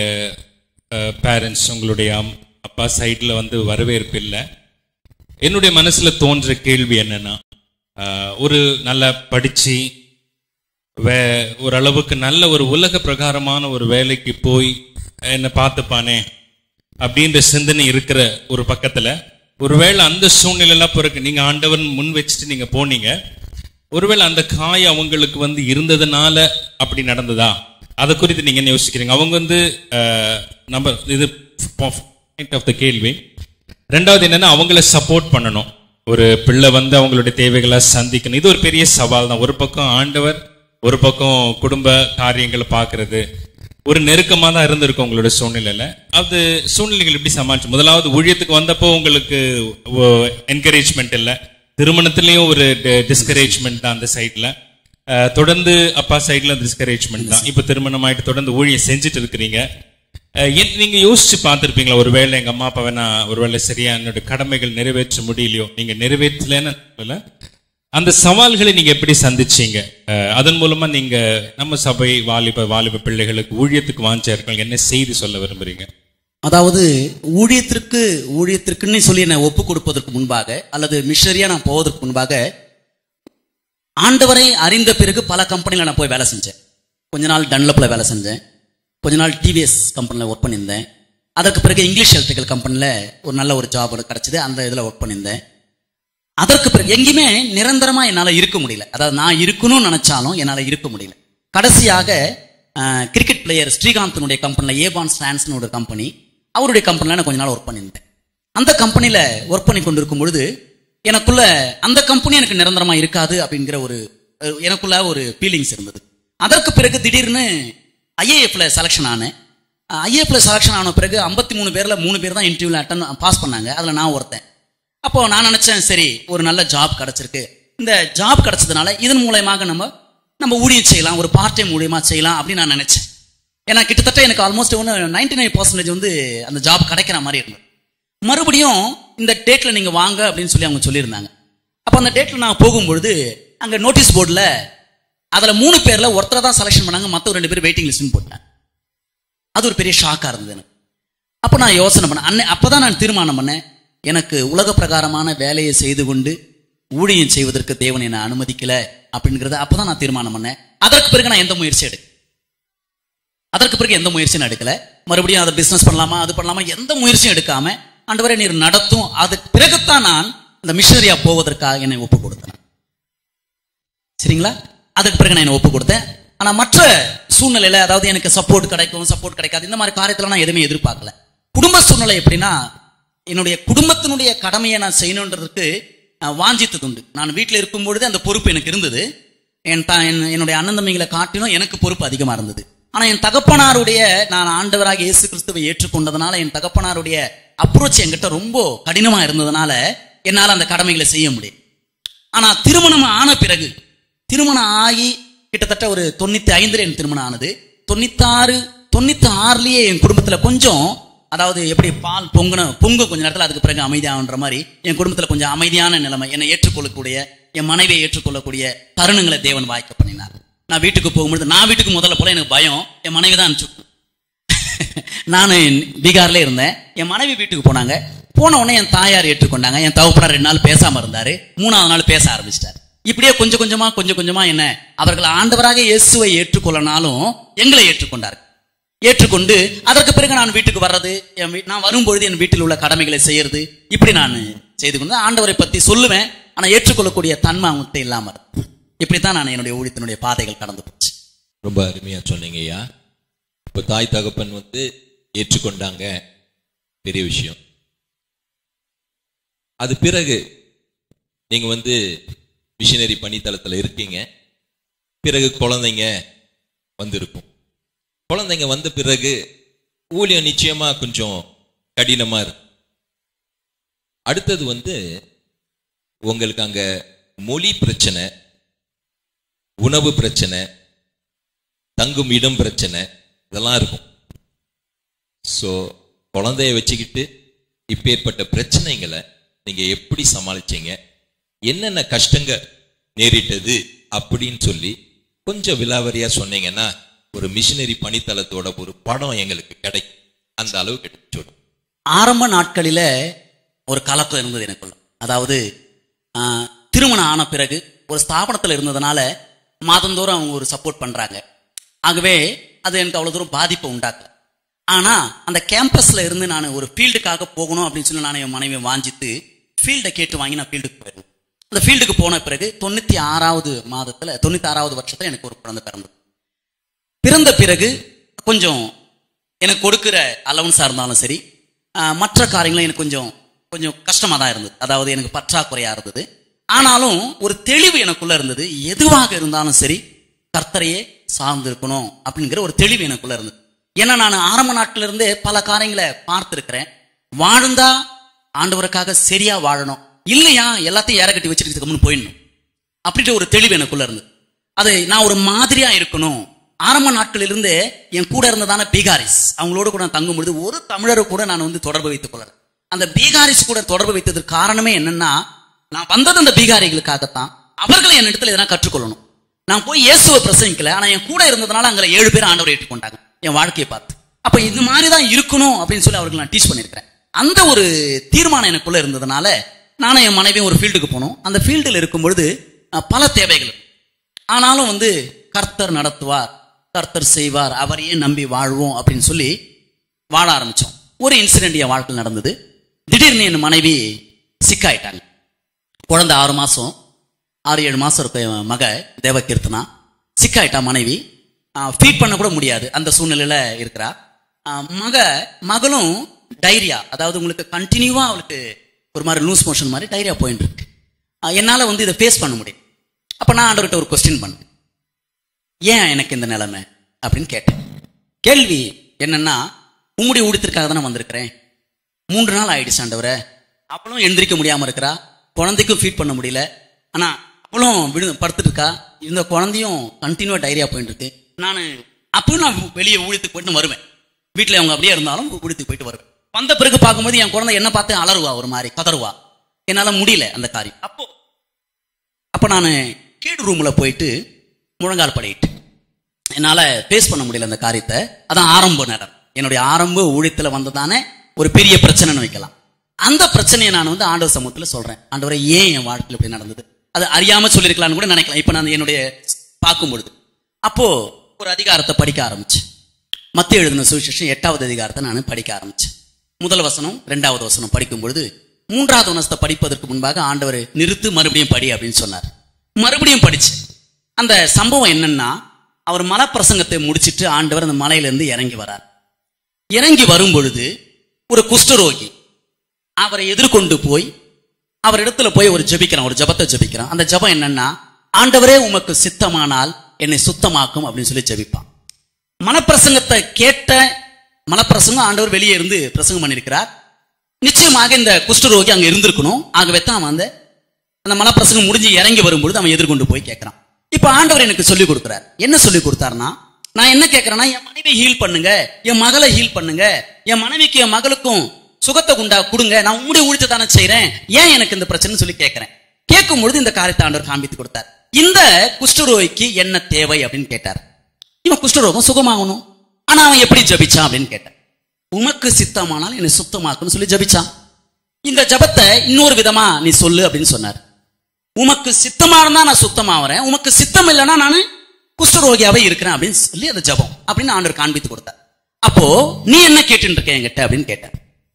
Speaker 1: பேரண்ட்ஸ் உங்களுடைய அம்- அப்பா சைடில் வந்து வரவேற்பு இல்லை என்னுடைய மனசுல தோன்ற கேள்வி என்னன்னா ஆஹ், ஒரு நல்லா படிச்சு வே ஓரளவுக்கு நல்ல ஒரு உலக பிரகாரமான ஒரு வேலைக்கு போய் என்னை பார்த்துப்பானே அப்படின்ற சிந்தனை இருக்கிற ஒரு பக்கத்துல ஒருவேளை அந்த சூழ்நிலையெல்லாம் பிறகு நீங்க ஆண்டவன் முன் வச்சுட்டு நீங்க போனீங்க ஒருவேளை அந்த காய் அவங்களுக்கு வந்து இருந்ததுனால அப்படி நடந்ததா அதை குறித்து நீங்க என்ன யோசிக்கிறீங்க அவங்க வந்து ஆஹ், நம்ம இது பாயிண்ட் ஆஃப் த கேள்வி ரெண்டாவது என்னன்னா அவங்கள சப்போர்ட் பண்ணணும் ஒரு பிள்ளை வந்து அவங்களுடைய தேவைகளை சந்திக்கணும் இது ஒரு பெரிய சவால் தான் ஒரு பக்கம் ஆண்டவர் ஒரு பக்கம் குடும்ப காரியங்களை பார்க்கிறது ஒரு நெருக்கமா தான் இருந்திருக்கும் உங்களோட சூழ்நிலையில அது சூழ்நிலைகள் எப்படி சமாளிச்சு முதலாவது ஊழியத்துக்கு வந்தப்போ உங்களுக்கு என்கரேஜ்மெண்ட் இல்லை திருமணத்திலையும் ஒரு டிஸ்கரேஜ்மெண்ட் தான் அந்த சைட்ல தொடர்ந்து அப்பா சைட்ல டிஸ்கரேஜ்மெண்ட் தான் இப்போ திருமணம் ஆயிட்டு தொடர்ந்து ஊழியம் செஞ்சுட்டு இருக்கிறீங்க அஹ், என்- நீங்க யோசிச்சு பார்த்திருப்பீங்களா ஒருவேளை எங்க அம்மா அப்பா வேணா ஒருவேளை சரியா என்னோட கடமைகள் நிறைவேற்ற முடியலையோ நீங்க நிறைவேற்றலன்னு சொல்லல அந்த சவால்களை நீங்க எப்படி சந்திச்சீங்க அஹ், அதன் மூலமா நீங்க நம்ம சபை வாலிப வாலிப பிள்ளைகளுக்கு ஊழியத்துக்கு வாஞ்சா இருக்கவங்க என்ன செய்தி சொல்ல விரும்புறீங்க
Speaker 2: அதாவது ஊழியத்திற்கு ஊழியத்திற்குன்னு சொல்லி என்னை ஒப்பு கொடுப்பதற்கு முன்பாக அல்லது மிஷனரியா நான் போவதற்கு முன்பாக ஆண்டவரை அறிந்த பிறகு பல கம்பெனில நான் போய் வேலை செஞ்சேன் கொஞ்ச நாள் டன்லப்ல வேலை செஞ்சேன் கொஞ்ச நாள் டிவிஎஸ் கம்பெனியில் ஒர்க் பண்ணியிருந்தேன் அதற்கு பிறகு இங்கிலீஷ் எலக்ட்ரிக்கல் கம்பெனியில் ஒரு நல்ல ஒரு ஜாப் கிடைச்சது அந்த இதில் ஒர்க் பண்ணியிருந்தேன் அதற்கு பிறகு எங்கேயுமே நிரந்தரமா என்னால இருக்க முடியல அதாவது நான் இருக்கணும்னு நினைச்சாலும் என்னால இருக்க முடியல கடைசியாக கிரிக்கெட் பிளேயர் ஸ்ரீகாந்தனுடைய கம்பெனில ஏபான் ஸ்டான்ஸ்னு ஒரு கம்பெனி அவருடைய கம்பெனில நான் கொஞ்ச நாள் ஒர்க் பண்ணியிருந்தேன் அந்த கம்பெனில ஒர்க் பண்ணி கொண்டிருக்கும் பொழுது எனக்குள்ள அந்த கம்பெனி எனக்கு நிரந்தரமா இருக்காது அப்படிங்கிற ஒரு அஹ், எனக்குள்ள ஒரு ஃபீலிங்ஸ் இருந்தது அதற்கு பிறகு திடீர்னு ஐஏஎஃப்ல செலக்ஷன் ஆனேன் ஐஏஎஃப்ல செலக்ஷன் ஆன பிறகு ஐம்பத்தி மூணு பேர்ல மூணு பேர் தான் இன்டர்வியூல அட்டன் பாஸ் பண்ணாங்க அதுல நான் ஒருத்தன் அப்போ நான் நினைச்சேன் சரி ஒரு நல்ல ஜாப் கிடைச்சிருக்கு இந்த ஜாப் கிடைச்சதுனால இதன் மூலயமாக நம்ம நம்ம ஊழியம் செய்யலாம் ஒரு பார்ட் டைம் ஊழியமா செய்யலாம் அப்படின்னு நான் நினைச்சேன் ஏன்னா கிட்டத்தட்ட எனக்கு ஆல்மோஸ்ட் ஒன்று நைன்டி நைன் பர்சன்டேஜ் வந்து அந்த ஜாப் கிடைக்கிற மாதிரி இருந்தது மறுபடியும் இந்த டேட்ல நீங்க வாங்க அப்படின்னு சொல்லி அவங்க சொல்லியிருந்தாங்க அப்போ அந்த டேட்ல நான் போகும்பொழுது அங்க நோட்டீஸ் போர்டில் அதுல மூணு பேர்ல ஒருத்தரை தான் செலக்ஷன் பண்ணாங்க மற்ற ரெண்டு பேர் வெயிட்டிங் லிஸ்ட்னு போட்டாங்க அது ஒரு பெரிய ஷாக்கா இருந்தது எனக்கு அப்ப நான் யோசனை பண்ணேன் அன்னை அப்பதான் நான் தீர்மானம் பண்ணேன் எனக்கு உலக பிரகாரமான வேலையை செய்து கொண்டு ஊழியம் செய்வதற்கு தேவன் என்னை அனுமதிக்கல அப்படிங்கறத அப்பதான் நான் தீர்மானம் பண்ணேன் அதற்கு பிறகு நான் எந்த முயற்சி எடுக்க அதற்கு பிறகு எந்த முயற்சியும் நான் எடுக்கல மறுபடியும் அதை பிசினஸ் பண்ணலாமா அது பண்ணலாமா எந்த முயற்சியும் எடுக்காம ஆண்டவரை நீர் நடத்தும் அதுக்கு பிறகுதான் நான் இந்த மிஷனரியா போவதற்காக என்னை ஒப்பு கொடுத்தேன் சரிங்களா அதுக்கு பிறகு நான் என்னை ஒப்பு கொடுத்தேன் ஆனா மற்ற சூழ்நிலையில அதாவது எனக்கு சப்போர்ட் கிடைக்கும் சப்போர்ட் கிடைக்காது இந்த மாதிரி காரியத்துல நான் எதுவுமே எதிர்பார்க்கல குடும்ப சூழ்நிலை எப்படின்னா என்னுடைய குடும்பத்தினுடைய கடமையை நான் செய்யணுன்றதுக்கு நான் வாஞ்சித்தது உண்டு நான் வீட்டில் இருக்கும் பொழுது அந்த பொறுப்பு எனக்கு இருந்தது என் த என்- என்னுடைய அண்ணன் தம்பிகளை காட்டிலும் எனக்கு பொறுப்பு அதிகமா இருந்தது ஆனா என் தகப்பனாருடைய நான் ஆண்டவராக இயேசு கிறிஸ்துவை ஏற்றுக்கொண்டதுனால என் தகப்பனாருடைய அப்ரோச் என்கிட்ட ரொம்ப கடினமா இருந்ததுனால என்னால அந்த கடமைகளை செய்ய முடியும் ஆனா திருமணம் ஆன பிறகு திருமணம் ஆகி கிட்டத்தட்ட ஒரு தொண்ணூத்தி ஐந்துல என் திருமணம் ஆனது தொண்ணூத்தாறு தொண்ணூத்தி ஆறுலயே என் குடும்பத்துல கொஞ்சம் அதாவது எப்படி பால் பொங்குன பொங்கும் கொஞ்ச நேரத்துல அதுக்கு பிறகு அமைதியாகுன்ற மாதிரி என் குடும்பத்துல கொஞ்சம் அமைதியான நிலைமை என்னை ஏற்றுக்கொள்ளக்கூடிய என் மனைவியை ஏற்றுக்கொள்ளக்கூடிய தருணங்களை தேவன் வாய்க்க பண்ணினார் நான் வீட்டுக்கு போகும்பொழுது நான் வீட்டுக்கு முதல்ல போல எனக்கு பயம் என் மனைவி தான் அனுப்பிச்சு நான் பீகார்ல இருந்தேன் என் மனைவி வீட்டுக்கு போனாங்க போன உடனே என் தாயார் ஏற்றுக்கொண்டாங்க என் தகப்பனார் ரெண்டு நாள் பேசாம இருந்தாரு மூணாவது நாள் பேச ஆரம்பிச்சிட்டாரு இப்படியே கொஞ்சம் கொஞ்சமா கொஞ்சம் கொஞ்சமா என்ன அவர்கள் ஆண்டவராக இயேசுவை ஏற்றுக்கொள்ளனாலும் எங்களை ஏற்றுக்கொண்டார் ஏற்றுக்கொண்டு அதற்கு பிறகு நான் வீட்டுக்கு வர்றது என் வீ- நான் வரும்பொழுது என் வீட்டில் உள்ள கடமைகளை செய்யறது இப்படி நான் செய்து கொண்டு ஆண்டவரை பத்தி சொல்லுவேன் ஆனா ஏற்றுக்கொள்ளக்கூடிய தன்மை அவங்ககிட்ட இல்லாம இருக்கு. இப்படித்தான் நான் என்னுடைய ஊழியத்தினுடைய பாதைகள் கடந்து போச்சு
Speaker 3: ரொம்ப அருமையா சொன்னீங்க ஐயா இப்போ தாய் தகப்பன் வந்து ஏற்றுக்கொண்டாங்க பெரிய விஷயம் அது பிறகு நீங்க வந்து மிஷினரி பணித்தளத்துல இருக்கீங்க பிறகு குழந்தைங்க வந்திருக்கும் குழந்தைங்க வந்த பிறகு ஊழியம் நிச்சயமா கொஞ்சம் கடினமா இருக்கு அடுத்தது வந்து உங்களுக்கு அங்க மொழி பிரச்சனை உணவு பிரச்சனை தங்கும் இடம் பிரச்சனை இதெல்லாம் இருக்கும் ஸோ குழந்தைய வச்சுக்கிட்டு இப்பேற்பட்ட பிரச்சனைகளை நீங்க எப்படி சமாளிச்சீங்க என்னென்ன கஷ்டங்க நேரிட்டது அப்படின்னு சொல்லி கொஞ்சம் விலாவரியா சொன்னீங்கன்னா ஒரு மிஷினரி பணித்தளத்தோட ஒரு படம் எங்களுக்கு கிடைக்கும் அந்த அளவு கிடைச்சு
Speaker 2: ஆரம்ப நாட்களில ஒரு கலக்கம் இருந்தது எனக்குள்ள அதாவது ஆஹ், திருமணம் ஆன பிறகு ஒரு ஸ்தாபனத்தில் இருந்ததுனால மாதந்தோறும் அவங்க ஒரு சப்போர்ட் பண்றாங்க ஆகவே அது எனக்கு அவ்வளவு தூரம் பாதிப்பை உண்டாக்கல ஆனா அந்த கேம்பஸ்ல இருந்து நான் ஒரு ஃபீல்டுக்காக போகணும் அப்படின்னு சொல்லி நான் என் மனைவி வாஞ்சித்து ஃபீல்டை கேட்டு வாங்கி நான் ஃபீல்டுக்கு போயிருந்தேன் அந்த ஃபீல்டுக்கு போன பிறகு தொண்ணூத்தி ஆறாவது மாதத்துல தொண்ணூத்தி ஆறாவது வருஷத்துல எனக்கு ஒரு குழந்தை பிறந்தது பிறந்த பிறகு கொஞ்சம் எனக்கு கொடுக்கிற அலவன்ஸாக இருந்தாலும் சரி ஆஹ், மற்ற காரியங்களும் எனக்கு கொஞ்சம் கொஞ்சம் கஷ்டமாக தான் இருந்தது அதாவது எனக்கு பற்றாக்குறையாக இருந்தது ஆனாலும் ஒரு தெளிவு எனக்குள்ள இருந்தது எதுவாக இருந்தாலும் சரி கர்த்தரையே சார்ந்து இருக்கணும் அப்படிங்கிற ஒரு தெளிவு எனக்குள்ள இருந்தது ஏன்னா நான் ஆரம்ப நாட்டில இருந்தே பல காரியங்களை பார்த்திருக்கிறேன் வாழ்ந்தா ஆண்டவருக்காக சரியா வாழணும் இல்லையா எல்லாத்தையும் ஏற கட்டி வச்சுட்டு போயிடணும் அப்படின்ற ஒரு தெளிவு எனக்குள்ள இருந்தது அது நான் ஒரு மாதிரியா இருக்கணும் ஆரம்ப நாட்களிலிருந்து என் கூட இருந்ததான பீகாரிஸ் அவங்களோட கூட நான் தங்கும் பொழுது ஒரு தமிழரை கூட நான் வந்து தொடர்பு வைத்துக் கொள்ளல அந்த பீகாரிஸ் கூட தொடர்பு வைத்ததற்கு காரணமே என்னன்னா நான் வந்தது அந்த பீகாரிகளுக்காகத்தான் அவர்கள் என் இடத்துல எதனா கற்றுக்கொள்ளணும் நான் போய் இயேசுவை பிரசங்கிக்கல ஆனா என் கூட இருந்ததுனால அங்க ஏழு பேர் ஆண்டவரை ஏற்றுக்கொண்டாங்க என் வாழ்க்கையை பார்த்து அப்ப இது மாதிரி தான் இருக்கணும் அப்படின்னு சொல்லி அவர்கள் நான் டீச் பண்ணியிருக்கிறேன் அந்த ஒரு தீர்மானம் எனக்குள்ள இருந்ததுனால நானும் என் மனைவியும் ஒரு ஃபீல்டுக்கு போனோம் அந்த ஃபீல்டில் இருக்கும் பொழுது அஹ், பல தேவைகள் இருக்கு. ஆனாலும் வந்து கர்த்தர் நடத்துவார் கர்த்தர் செய்வார் அவரையே நம்பி வாழ்வோம் அப்படின்னு சொல்லி வாழ ஆரம்பிச்சோம் ஒரு இன்சிடென்ட் என் வாழ்க்கையில் நடந்தது திடீர்னு என் மனைவி சிக்காயிட்டாங்க குழந்தை ஆறு மாசம் ஆறு ஏழு மாசம் இருக்க என் மக தேவகீர்த்தனா சிக்காயிட்டா மனைவி ஃபீட் பண்ண கூட முடியாது அந்த சூழ்நிலையில இருக்கிறா ஆஹ் மக மகளும் டைரியா அதாவது உங்களுக்கு கண்டினியூவா அவளுக்கு ஒரு மாதிரி லூஸ் மோஷன் மாதிரி டைரியா போயிட்டு இருக்கு ஆஹ் என்னால வந்து இதை ஃபேஸ் பண்ண முடியும் அப்ப நான் ஆண்டவர்கிட்ட ஒரு கொஸ்டின் பண்ணேன் ஏன் எனக்கு இந்த நிலைமை அப்படின்னு கேட்டேன் கேள்வி என்னன்னா உம்முடைய ஊழியத்திற்காக தானே வந்திருக்கிறேன் மூன்று நாள் ஆயிடுச்சு ஆண்டவரே அவளும் எந்திரிக்க முடியாம இருக்கிறா குழந்தைக்கும் ஃபீட் பண்ண முடியல ஆனா அவளும் விடு படுத்துட்டு இருக்கா இந்த குழந்தையும் கண்டினியூவா டைரியா போயிட்டு இருக்கு நான் அப்பவும் நான் வெளியே ஊழியத்துக்கு போயிட்டு வருவேன் வீட்டுல அவங்க அப்படியே இருந்தாலும் ஊழியத்துக்கு போயிட்டு வருவேன் வந்த பிறகு பார்க்கும்போது என் குழந்தை என்ன பார்த்து அலறுவா ஒரு மாதிரி கதறுவா என்னால முடியல அந்த காரியம் அப்போ அப்ப நான் கீழ் ரூம்ல போயிட்டு முழங்கால் படையிட்டு என்னால பேஸ் பண்ண முடியல அந்த காரியத்தை அதான் ஆரம்ப நேரம் என்னுடைய ஆரம்ப ஊழியத்துல வந்ததானே ஒரு பெரிய பிரச்சனைன்னு வைக்கலாம் அந்த பிரச்சனையை நான் வந்து ஆண்டவர் சமூகத்துல சொல்றேன் ஆண்டவரை ஏன் என் வாழ்க்கையில் இப்படி நடந்தது அது அறியாம சொல்லியிருக்கலாம்னு கூட நினைக்கலாம் இப்ப நான் என்னுடைய பார்க்கும் பொழுது அப்போ ஒரு அதிகாரத்தை படிக்க ஆரம்பிச்சு மத்திய எழுதின சுவிசேஷம் எட்டாவது அதிகாரத்தை நான் படிக்க ஆரம்பிச்சேன் முதல் வசனம் ரெண்டாவது வசனம் படிக்கும் பொழுது மூன்றாவது வசனத்தை படிப்பதற்கு முன்பாக ஆண்டவர் நிறுத்து மறுபடியும் படி அப்படின்னு சொன்னார் மறுபடியும் படிச்சு அந்த சம்பவம் என்னன்னா அவர் மலப்பிரசங்கத்தை முடிச்சிட்டு ஆண்டவர் அந்த மலையிலிருந்து இறங்கி வரார் இறங்கி வரும் பொழுது ஒரு குஷ்டரோகி அவரை எதிர்கொண்டு போய் அவர் இடத்துல போய் ஒரு ஜெபிக்கிறான் ஒரு ஜெபத்தை ஜெபிக்கிறான் அந்த ஜெபம் என்னன்னா ஆண்டவரே உமக்கு சித்தமானால் என்னை சுத்தமாக்கும் அப்படின்னு சொல்லி ஜெபிப்பான் மனப்பிரசங்கத்தை கேட்ட மனப்பிரசங்கம் ஆண்டவர் வெளியே இருந்து பிரசங்கம் பண்ணியிருக்கிறார் நிச்சயமாக இந்த குஷ்டரோகி அங்க இருந்திருக்கணும் ஆகவே தான் அவன் அந்த அந்த மனப்பிரசங்கம் முடிஞ்சு இறங்கி வரும்பொழுது அவன் எதிர்கொண்டு போய் கேட்கிறான் இப்ப ஆண்டவர் எனக்கு சொல்லி கொடுக்குறார் என்ன சொல்லி கொடுத்தாருன்னா நான் என்ன கேட்கறேன்னா என் மனைவி ஹீல் பண்ணுங்க என் மகளை ஹீல் பண்ணுங்க என் மனைவிக்கு என் மகளுக்கும் சுகத்தை குண்டா கொடுங்க நான் உங்களுடைய ஊழியத்தை தானே செய்றேன் ஏன் எனக்கு இந்த பிரச்சனை சொல்லி கேட்கிறேன் கேட்கும் பொழுது இந்த காரியத்தை ஆண்டவர் காண்பித்து கொடுத்தார் இந்த குஷ்டரோகிக்கு என்ன தேவை அப்படின்னு கேட்டார் இவன் குஷ்டரோகம் சுகமாகணும் ஆனா அவன் எப்படி ஜபிச்சான் அப்படின்னு கேட்டான் உமக்கு சித்தமானால் என்னை சுத்தமாக்குன்னு சொல்லி ஜபிச்சான் இந்த ஜபத்தை இன்னொரு விதமா நீ சொல்லு அப்படின்னு சொன்னார் உமக்கு சித்தமா இருந்தா நான் சுத்தமாவறேன் உமக்கு சித்தம் இல்லைன்னா நான் குஷ்டரோகியாவே இருக்கிறேன் அப்படின்னு சொல்லி அந்த ஜபம் அப்படின்னு ஆண்டவர் காண்பித்து கொடுத்தார் அப்போ நீ என்ன கேட்டுட்டு இருக்க என்கிட்ட அப்படின்னு கேட்டார்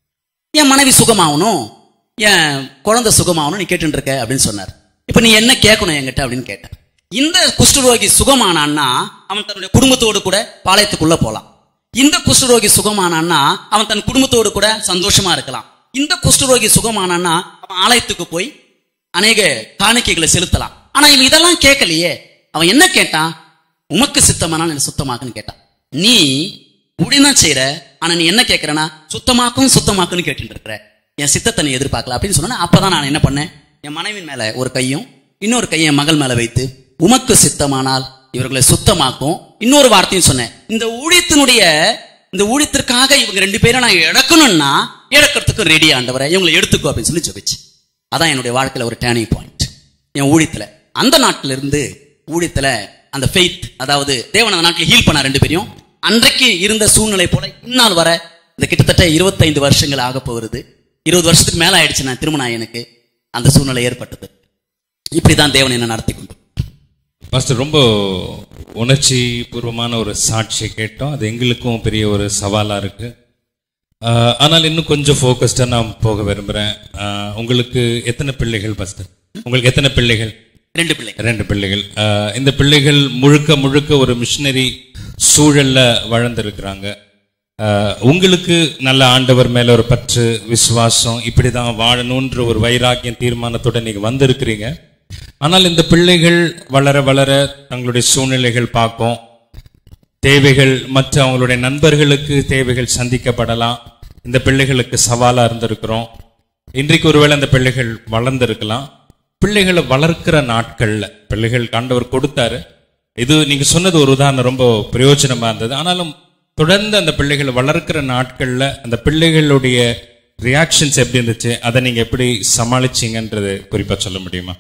Speaker 2: என் மனைவி சுகமாகணும் என் குழந்தை சுகமாகணும் நீ கேட்டுட்டு இருக்க அப்படின்னு சொன்னார் இப்ப நீ என்ன கேட்கணும் என்கிட்ட அப்படின்னு கேட்டார் இந்த குஷ்டரோகி சுகமானான்னா அவன் தன்னுடைய குடும்பத்தோடு கூட பாளையத்துக்குள்ள போலாம் இந்த குஷ்டரோகி சுகமானான்னா அவன் தன் குடும்பத்தோடு கூட சந்தோஷமா இருக்கலாம் இந்த குஷ்டரோகி சுகமானான்னா அவன் ஆலயத்துக்கு போய் அநேக காணிக்கைகளை செலுத்தலாம் ஆனா இவன் இதெல்லாம் கேட்கலையே அவன் என்ன கேட்டான் உமக்கு சித்தமானால் எனக்கு சுத்தமாக்குன்னு கேட்டான் நீ இப்படிதான் செய்யற ஆனா நீ என்ன கேட்கறனா சுத்தமாக்கும் சுத்தமாக்குன்னு கேட்டுட்டு இருக்கிற என் சித்தத்தை நீ எதிர்பார்க்கல அப்படின்னு சொன்னா அப்பதான் நான் என்ன பண்ணேன் என் மனைவின் மேல ஒரு கையும் இன்னொரு கையை என் மகள் மேல வைத்து உமக்கு சித்தமானால் இவர்களை சுத்தமாக்கும் இன்னொரு வார்த்தையும் சொன்னேன் இந்த ஊழியத்தினுடைய இந்த ஊழியத்திற்காக இவங்க ரெண்டு பேரும் நான் இழக்கணும்னா இழக்கிறதுக்கு ரெடி ஆண்டவரை இவங்களை எடுத்துக்கோ அப்படின்னு சொல்லி ஜெபிச்சு அதான் என்னுடைய வாழ்க்கையில ஒரு டேர்னிங் பாயிண்ட் என் ஊழியத்துல அந்த நாட்டில இருந்து ஊழியத்துல அந்த ஃபெய்த் அதாவது தேவன் அந்த நாட்டில் ஹீல் பண்ண ரெண்டு பேரையும் அன்றைக்கு இருந்த சூழ்நிலை போல இந்நாள் வர இந்த கிட்டத்தட்ட இருபத்தைந்து வருஷங்கள் ஆக போகிறது இருபது வருஷத்துக்கு மேல ஆயிடுச்சு நான் திருமணம் ஆகி எனக்கு அந்த சூழ்நிலை ஏற்பட்டது இப்படிதான் தேவன் என்ன நடத்தி கொண்டு
Speaker 1: பாஸ்டர் ரொம்ப உணர்ச்சி பூர்வமான ஒரு சாட்சியை கேட்டோம் அது எங்களுக்கும் பெரிய ஒரு சவாலா இருக்கு ஆஹ், ஆனால் இன்னும் கொஞ்சம் ஃபோக்கஸ்டா நான் போக விரும்புறேன் ஆஹ், உங்களுக்கு எத்தனை பிள்ளைகள் பாஸ்டர் உங்களுக்கு எத்தனை பிள்ளைகள்
Speaker 2: ரெண்டு பிள்ளை
Speaker 1: ரெண்டு பிள்ளைகள் ஆஹ், இந்த பிள்ளைகள் முழுக்க முழுக்க ஒரு மிஷினரி சூழல்ல வளர்ந்துருக்கிறாங்க ஆஹ், உங்களுக்கு நல்ல ஆண்டவர் மேல ஒரு பற்று விசுவாசம் இப்படிதான் வாழணுன்ற ஒரு வைராக்கியம் தீர்மானத்தோட நீங்க வந்திருக்கிறீங்க ஆனால் இந்த பிள்ளைகள் வளர வளர தங்களுடைய சூழ்நிலைகள் பார்க்கும் தேவைகள் மற்ற அவங்களுடைய நண்பர்களுக்கு தேவைகள் சந்திக்கப்படலாம் இந்த பிள்ளைகளுக்கு சவாலா இருந்திருக்கிறோம் இன்றைக்கு ஒருவேளை அந்த பிள்ளைகள் வளர்ந்திருக்கலாம் பிள்ளைகளை வளர்க்கிற நாட்கள்ல பிள்ளைகள் ஆண்டவர் கொடுத்தாரு இது நீங்க சொன்னது ஒரு உதாரணம் ரொம்ப பிரயோஜனமா இருந்தது ஆனாலும் தொடர்ந்து அந்த பிள்ளைகள் வளர்க்கிற நாட்கள்ல அந்த பிள்ளைகளுடைய ரியாக்ஷன்ஸ் எப்படி இருந்துச்சு அதை நீங்க எப்படி சமாளிச்சீங்கன்றது குறிப்பா சொல்ல முடியுமா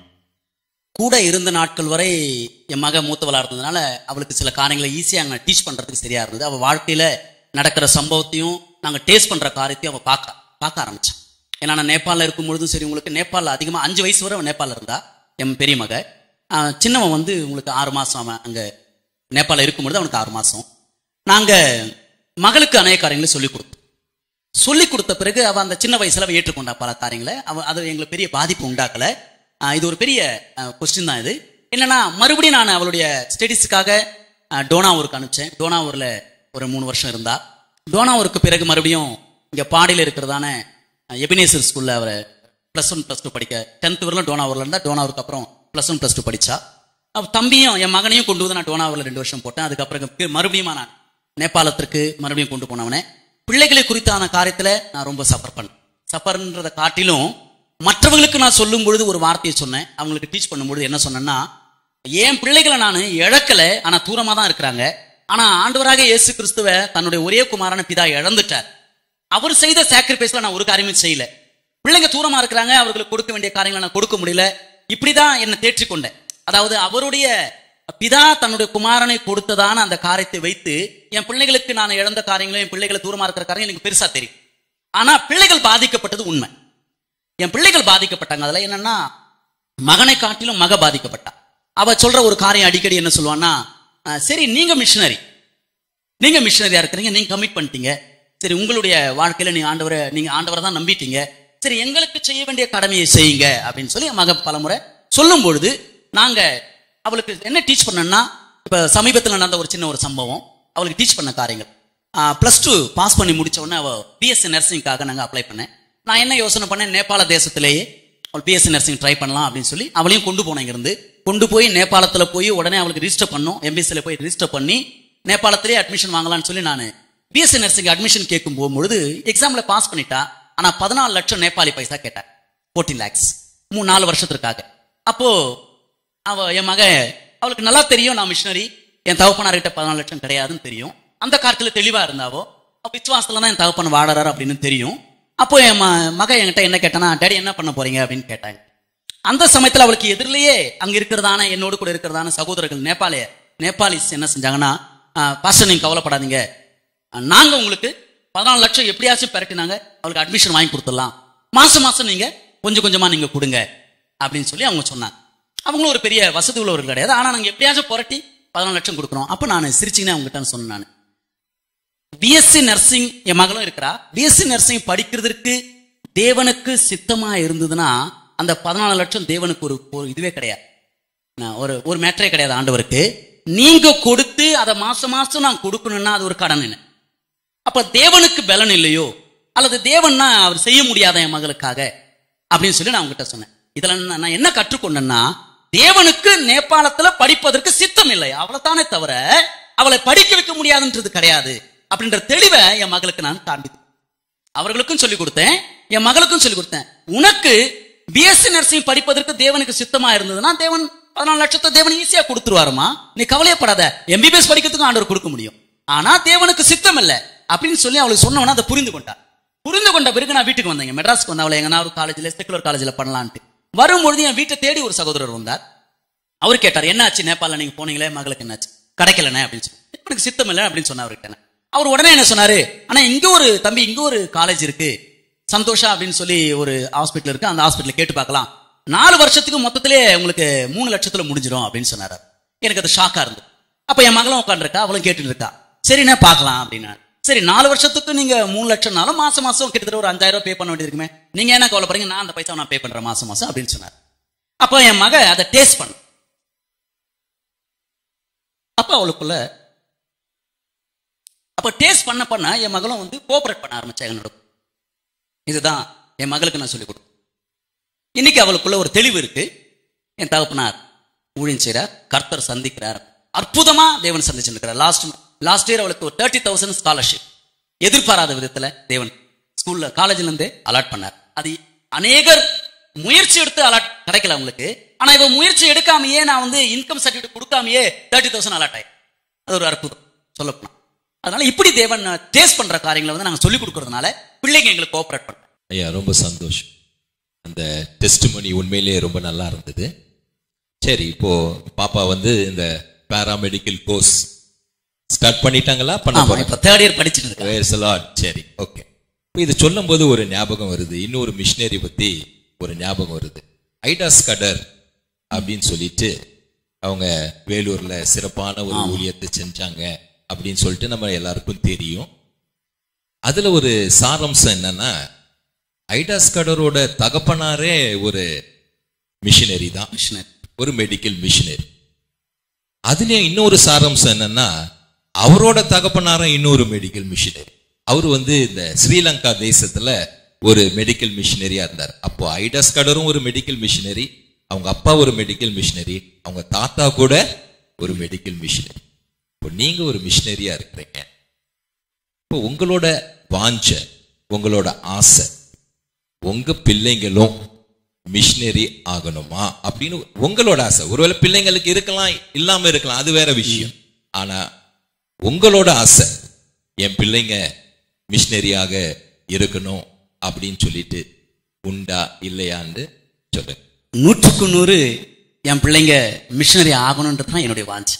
Speaker 2: கூட இருந்த நாட்கள் வரை என் மக மூத்தவளா இருந்ததுனால அவளுக்கு சில காரியங்களை ஈஸியாக அங்கே டீச் பண்றதுக்கு சரியா இருந்தது அவள் வாழ்க்கையில நடக்கிற சம்பவத்தையும் நாங்கள் டேஸ்ட் பண்ற காரியத்தையும் அவள் பார்க்க பார்க்க ஆரம்பிச்சான் ஏன்னா நான் நேபாளில் இருக்கும் பொழுதும் சரி உங்களுக்கு நேபாளில் அதிகமாக அஞ்சு வயசு வரை அவன் நேபாளில் இருந்தா என் பெரிய மக ஆஹ் சின்னவன் வந்து உங்களுக்கு ஆறு மாசம் அவன் அங்கே நேபாளில் இருக்கும்பொழுது அவனுக்கு ஆறு மாசம் நாங்க மகளுக்கு அநேக காரியங்களை சொல்லிக் கொடுத்தோம் சொல்லி கொடுத்த பிறகு அவ அந்த சின்ன வயசுல அவ ஏற்றுக்கொண்டா பல காரியங்களை அவ அது எங்களுக்கு பெரிய பாதிப்பு உண்டாக்கல ஆஹ் இது ஒரு பெரிய கொஸ்டின் தான் இது என்னன்னா மறுபடியும் நான் அவளுடைய ஸ்டடீஸுக்காக டோனாவூருக்கு அனுப்பிச்சேன் டோனாவூர்ல ஒரு மூணு வருஷம் இருந்தா டோனாவூருக்கு பிறகு மறுபடியும் இங்க பாடியில் இருக்கிறதான அஹ், எபினேசர் ஸ்கூல்ல அவர் பிளஸ் ஒன் பிளஸ் டூ படிக்க டென்த் வரலும் டோனாவூர்ல இருந்தா டோனாவூருக்கு அப்புறம் பிளஸ் ஒன் பிளஸ் டூ படிச்சா அவ தம்பியும் என் மகனையும் கொண்டு வந்து நான் டோனாவூர்ல ரெண்டு வருஷம் போட்டேன் அதுக்கப்புறம் மறுபடியும் நான் நேபாளத்திற்கு மறுபடியும் கொண்டு போனவனே பிள்ளைகளை குறித்தான காரியத்துல நான் ரொம்ப சஃபர் பண்ணேன் சஃபர்ன்றதை காட்டிலும் மற்றவர்களுக்கு நான் சொல்லும் பொழுது ஒரு வார்த்தையை சொன்னேன் அவங்களுக்கு டீச் பண்ணும்பொழுது என்ன சொன்னேன்னா என் பிள்ளைகளை நான் இழக்கல ஆனா தூரமா தான் இருக்கிறாங்க ஆனா ஆண்டவராக இயேசு கிறிஸ்துவ தன்னுடைய ஒரே குமாரன பிதா இழந்துட்டார் அவர் செய்த சாக்ரிஃபைஸ்ல நான் ஒரு காரியமும் செய்யல பிள்ளைங்க தூரமா இருக்கிறாங்க அவர்களுக்கு கொடுக்க வேண்டிய காரியங்களை நான் கொடுக்க முடியல இப்படிதான் என்னை தேற்றிக் கொண்டேன் அதாவது அவருடைய பிதா தன்னுடைய குமாரனை கொடுத்ததான அந்த காரியத்தை வைத்து என் பிள்ளைகளுக்கு நான் இழந்த காரியங்களும் என் பிள்ளைகளை தூரமா இருக்கிற காரியம் எனக்கு பெருசா தெரியும் ஆனா பிள்ளைகள் பாதிக்கப்பட்டது உண்மை என் பிள்ளைகள் பாதிக்கப்பட்டாங்க அதுல என்னன்னா மகனை காட்டிலும் மக பாதிக்கப்பட்டா அவ சொல்ற ஒரு காரியம் அடிக்கடி என்ன சொல்லுவான்னா அஹ், சரி நீங்க மிஷினரி நீங்க மிஷினரியா இருக்கிறீங்க நீங்க கமிட் பண்ணிட்டீங்க சரி உங்களுடைய வாழ்க்கையில நீங்க ஆண்டவரை நீங்க ஆண்டவரை தான் நம்பிட்டீங்க சரி எங்களுக்கு செய்ய வேண்டிய கடமையை செய்யுங்க அப்படின்னு சொல்லி என் மக பலமுறை சொல்லும் பொழுது நாங்க அவளுக்கு என்ன டீச் பண்ணோம்னா இப்ப சமீபத்தில் நடந்த ஒரு சின்ன ஒரு சம்பவம் அவளுக்கு டீச் பண்ண காரியங்கள் பிளஸ் டூ பாஸ் பண்ணி முடிச்ச உடனே அவ பிஎஸ்சி நர்சிங்காக நாங்க அப்ளை பண்ணேன் நான் என்ன யோசனை பண்ணேன் நேபாள தேசத்திலேயே அவள் பிஎஸ்சி நர்சிங் ட்ரை பண்ணலாம் அப்படின்னு சொல்லி அவளையும் கொண்டு போனேன் இங்கிருந்து கொண்டு போய் நேபாளத்துல போய் உடனே அவளுக்கு ரிஜிஸ்டர் பண்ணோம் எம்பிசில போய் ரிஜிஸ்டர் பண்ணி நேபாளத்திலேயே அட்மிஷன் வாங்கலாம்னு சொல்லி நான் பிஎஸ்சி நர்சிங் அட்மிஷன் கேட்கும் போகும்பொழுது எக்ஸாம்ல பாஸ் பண்ணிட்டா ஆனா பதினாலு லட்சம் நேபாளி பைசா கேட்டேன் ஃபோர்டீன் லேக்ஸ் மூணு நாலு வருஷத்திற்காக அப்போ அவ என் மக அவளுக்கு நல்லா தெரியும் நான் மிஷினரி என் தகப்பனார்கிட்ட பதினாலு லட்சம் கிடையாதுன்னு தெரியும் அந்த காலத்துல தெளிவா இருந்தாவோ அப்ப விசுவாசத்துல தான் என் தகப்பன் வாழறாரு அப்படின்னு தெரியும் அப்போ என் ம- மக என்கிட்ட என்ன கேட்டானா டேடி என்ன பண்ண போறீங்க அப்படின்னு கேட்டாங்க அந்த சமயத்துல அவளுக்கு எதிரிலேயே அங்க இருக்கிறதான என்னோடு கூட இருக்கிறதான சகோதரர்கள் நேபாளிய நேபாளிஸ் என்ன செஞ்சாங்கன்னா பாஸ்டர் நீங்க கவலைப்படாதீங்க அஹ், நாங்க உங்களுக்கு பதினாலு லட்சம் எப்படியாச்சும் பெரட்டினாங்க அவளுக்கு அட்மிஷன் வாங்கி கொடுத்துடலாம் மாசம் மாசம் நீங்க கொஞ்சம் கொஞ்சமா நீங்க கொடுங்க அப்படின்னு சொல்லி அவங்க சொன்னாங்க அவங்களும் ஒரு பெரிய வசதி உள்ளவர்கள் கிடையாது ஆனா நாங்க எப்படியாச்சும் புரட்டி பதினாலு லட்சம் கொடுக்குறோம் அப்ப நான் சிரிச்சுன்னு அவங்ககிட்ட சொன்னேன் நான் பிஎஸ்சி நர்சிங் என் மகளும் இருக்கிறா பிஎஸ்சி நர்சிங் படிக்கிறதுக்கு தேவனுக்கு சித்தமா இருந்ததுன்னா அந்த பதினாலு லட்சம் தேவனுக்கு ஒரு ஒரு இதுவே கிடையாது நான் ஒரு ஒரு மேட்டரே கிடையாது ஆண்டவருக்கு நீங்க கொடுத்து அதை மாசம் மாசம் நான் கொடுக்கணும்னா அது ஒரு கடன் என்ன அப்ப தேவனுக்கு பலன் இல்லையோ அல்லது தேவன்னா அவர் செய்ய முடியாத என் மகளுக்காக அப்படின்னு சொல்லி நான் உங்ககிட்ட சொன்னேன் இதுல நான் நான் என்ன கற்றுக்கொண்டேன்னா தேவனுக்கு நேபாளத்துல படிப்பதற்கு சித்தம் இல்லை அவ்வளவுதானே தவிர அவளை படிக்க வைக்க முடியாதுன்றது கிடையாது அப்படின்ற தெளிவை என் மகளுக்கு நான் காண்பித்தேன் அவர்களுக்கும் சொல்லிக் கொடுத்தேன் என் மகளுக்கும் சொல்லிக் கொடுத்தேன் உனக்கு பிஎஸ்சி நர்சிங் படிப்பதற்கு தேவனுக்கு சித்தமா இருந்ததுன்னா தேவன் பதினாலு லட்சத்தை தேவன் ஈஸியா கொடுத்துருவாருமா நீ கவலையப்படாத எம்பிபிஎஸ் படிக்கிறதுக்கும் ஆண்டவர் கொடுக்க முடியும் ஆனா தேவனுக்கு சித்தம் இல்ல அப்படின்னு சொல்லி அவளுக்கு சொன்னவன அதை புரிந்து கொண்டா புரிந்து கொண்ட பிறகு நான் வீட்டுக்கு வந்தேங்க மெட்ராஸ்க்கு வந்த அவளை எங்கன்னா ஒரு காலேஜ்ல செக்குலர் காலேஜ்ல பண்ணலான்ட்டு வரும்பொழுது என் வீட்டை தேடி ஒரு சகோதரர் வந்தார் அவர் கேட்டார் என்ன ஆச்சு நேபாளில் நீங்க போனீங்களே மகளுக்கு என்னாச்சு கிடைக்கலண்ணே அப்படின்னு சொல்லி எனக்கு சித்தம் இல்லை அப்படின்னு சொன்ன அவர்கிட்ட அவர் உடனே என்ன சொன்னாரு ஆனா இங்க ஒரு தம்பி இங்க ஒரு காலேஜ் இருக்கு சந்தோஷா அப்படின்னு சொல்லி ஒரு ஹாஸ்பிட்டல் இருக்கு அந்த ஹாஸ்பிட்டல் கேட்டு பார்க்கலாம் நாலு வருஷத்துக்கு மொத்தத்திலே உங்களுக்கு மூணு லட்சத்துல முடிஞ்சிடும் அப்படின்னு சொன்னாரு எனக்கு அது ஷாக்கா இருந்தது அப்ப என் மகளும் உட்காந்துருக்கா அவளும் கேட்டுட்டு இருக்கா சரிண்ணே பார்க்கலாம் அப்படின்னா சரி நாலு வருஷத்துக்கு நீங்க மூணு லட்சம்னாலும் மாசம் மாசம் கிட்டத்தட்ட ஒரு அஞ்சாயிரம் ரூபாய் பே பண்ண வேண்டியது இருக்குமே நீங்க என்ன கவலைப்படுறீங்க நான் அந்த பைசா நான் பே பண்றேன் மாசம் மாசம் அப்படின்னு சொன்னார் அப்ப என் மக அதை டேஸ்ட் பண்ண அப்ப அவளுக்குள்ள அப்ப டேஸ்ட் பண்ண பண்ண என் மகளும் வந்து கோஆபரேட் பண்ண ஆரம்பிச்சா என்னோட இதுதான் என் மகளுக்கு நான் சொல்லிக் கொடுத்தேன் இன்னைக்கு அவளுக்குள்ள ஒரு தெளிவு இருக்கு என் தகப்பனார் ஊழியம் செய்கிறார் கர்த்தர் சந்திக்கிறார் அற்புதமா தேவன் சந்திச்சிருக்கிறார் லாஸ்ட் லாஸ்ட் இயர் அவளுக்கு ஒரு தேர்ட்டி தௌசண்ட் ஸ்காலர்ஷிப் எதிர்பாராத விதத்துல தேவன் ஸ்கூல்ல காலேஜ்ல இருந்தே அலாட் பண்ணார் அது அநேகர் முயற்சி எடுத்து அலாட் கிடைக்கல உங்களுக்கு ஆனா இவ முயற்சி எடுக்காமயே நான் வந்து இன்கம் சர்டிபிகேட் கொடுக்காமயே தேர்ட்டி தௌசண்ட் அலாட் ஆயி அது ஒரு அற்புதம் சொல்லப்போனா அதனால இப்படி தேவன் டேஸ்ட் பண்ற காரியங்களை வந்து நாங்க சொல்லி கொடுக்கறதுனால பிள்ளைங்க எங்களுக்கு கோஆபரேட் பண்றாங்க
Speaker 3: ஐயா ரொம்ப சந்தோஷம் அந்த டெஸ்ட்மனி உண்மையிலேயே ரொம்ப நல்லா இருந்தது சரி இப்போ பாப்பா வந்து இந்த பாராமெடிக்கல் கோர்ஸ் ஸ்டார்ட் பண்ணிட்டாங்களா பண்ண
Speaker 2: ஆமா
Speaker 3: போறாங்க
Speaker 2: இப்ப தேர்ட் இயர் படிச்சுட்டு இருக்கேன்
Speaker 3: Praise the Lord. சரி ஓகே இது சொல்லும்போது ஒரு ஞாபகம் வருது இன்னொரு மிஷினரி பத்தி ஒரு ஞாபகம் வருது ஐடாஸ் கடர் அப்படின்னு சொல்லிட்டு அவங்க வேலூர்ல சிறப்பான ஒரு ஊழியத்தை செஞ்சாங்க அப்படின்னு சொல்லிட்டு நம்ம எல்லாருக்கும் தெரியும் அதுல ஒரு சாரம்சம் என்னன்னா ஐடாஸ் கடரோட தகப்பனாரே ஒரு மிஷினரி தான்
Speaker 2: மிஷினரி
Speaker 3: ஒரு மெடிக்கல் மிஷினரி அதுலயும் இன்னொரு சாரம்சம் என்னன்னா அவரோட தகப்பனாரும் இன்னொரு மெடிக்கல் மிஷினரி அவர் வந்து இந்த ஸ்ரீலங்கா தேசத்துல ஒரு மெடிக்கல் மிஷினரியா இருந்தார் அப்போ ஐடாஸ் கடரும் ஒரு மெடிக்கல் மிஷினரி அவங்க அப்பா ஒரு மெடிக்கல் மிஷினரி அவங்க தாத்தா கூட ஒரு மெடிக்கல் மிஷினரி இப்போ நீங்க ஒரு மிஷினரியா இருக்கிறீங்க இப்போ உங்களோட வாஞ்ச உங்களோட ஆசை உங்க பிள்ளைங்களும் மிஷினரி ஆகணுமா அப்படின்னு உங்களோட ஆசை ஒருவேளை பிள்ளைங்களுக்கு இருக்கலாம் இல்லாம இருக்கலாம் அது வேற விஷயம் ஆனா உங்களோட ஆசை என் பிள்ளைங்க மிஷினரியாக இருக்கணும் அப்படின்னு சொல்லிட்டு உண்டா இல்லையான்னு சொல்லுங்க
Speaker 2: நூற்றுக்கு நூறு என் பிள்ளைங்க மிஷினரி ஆகணுன்றது தான் என்னுடைய வாஞ்சி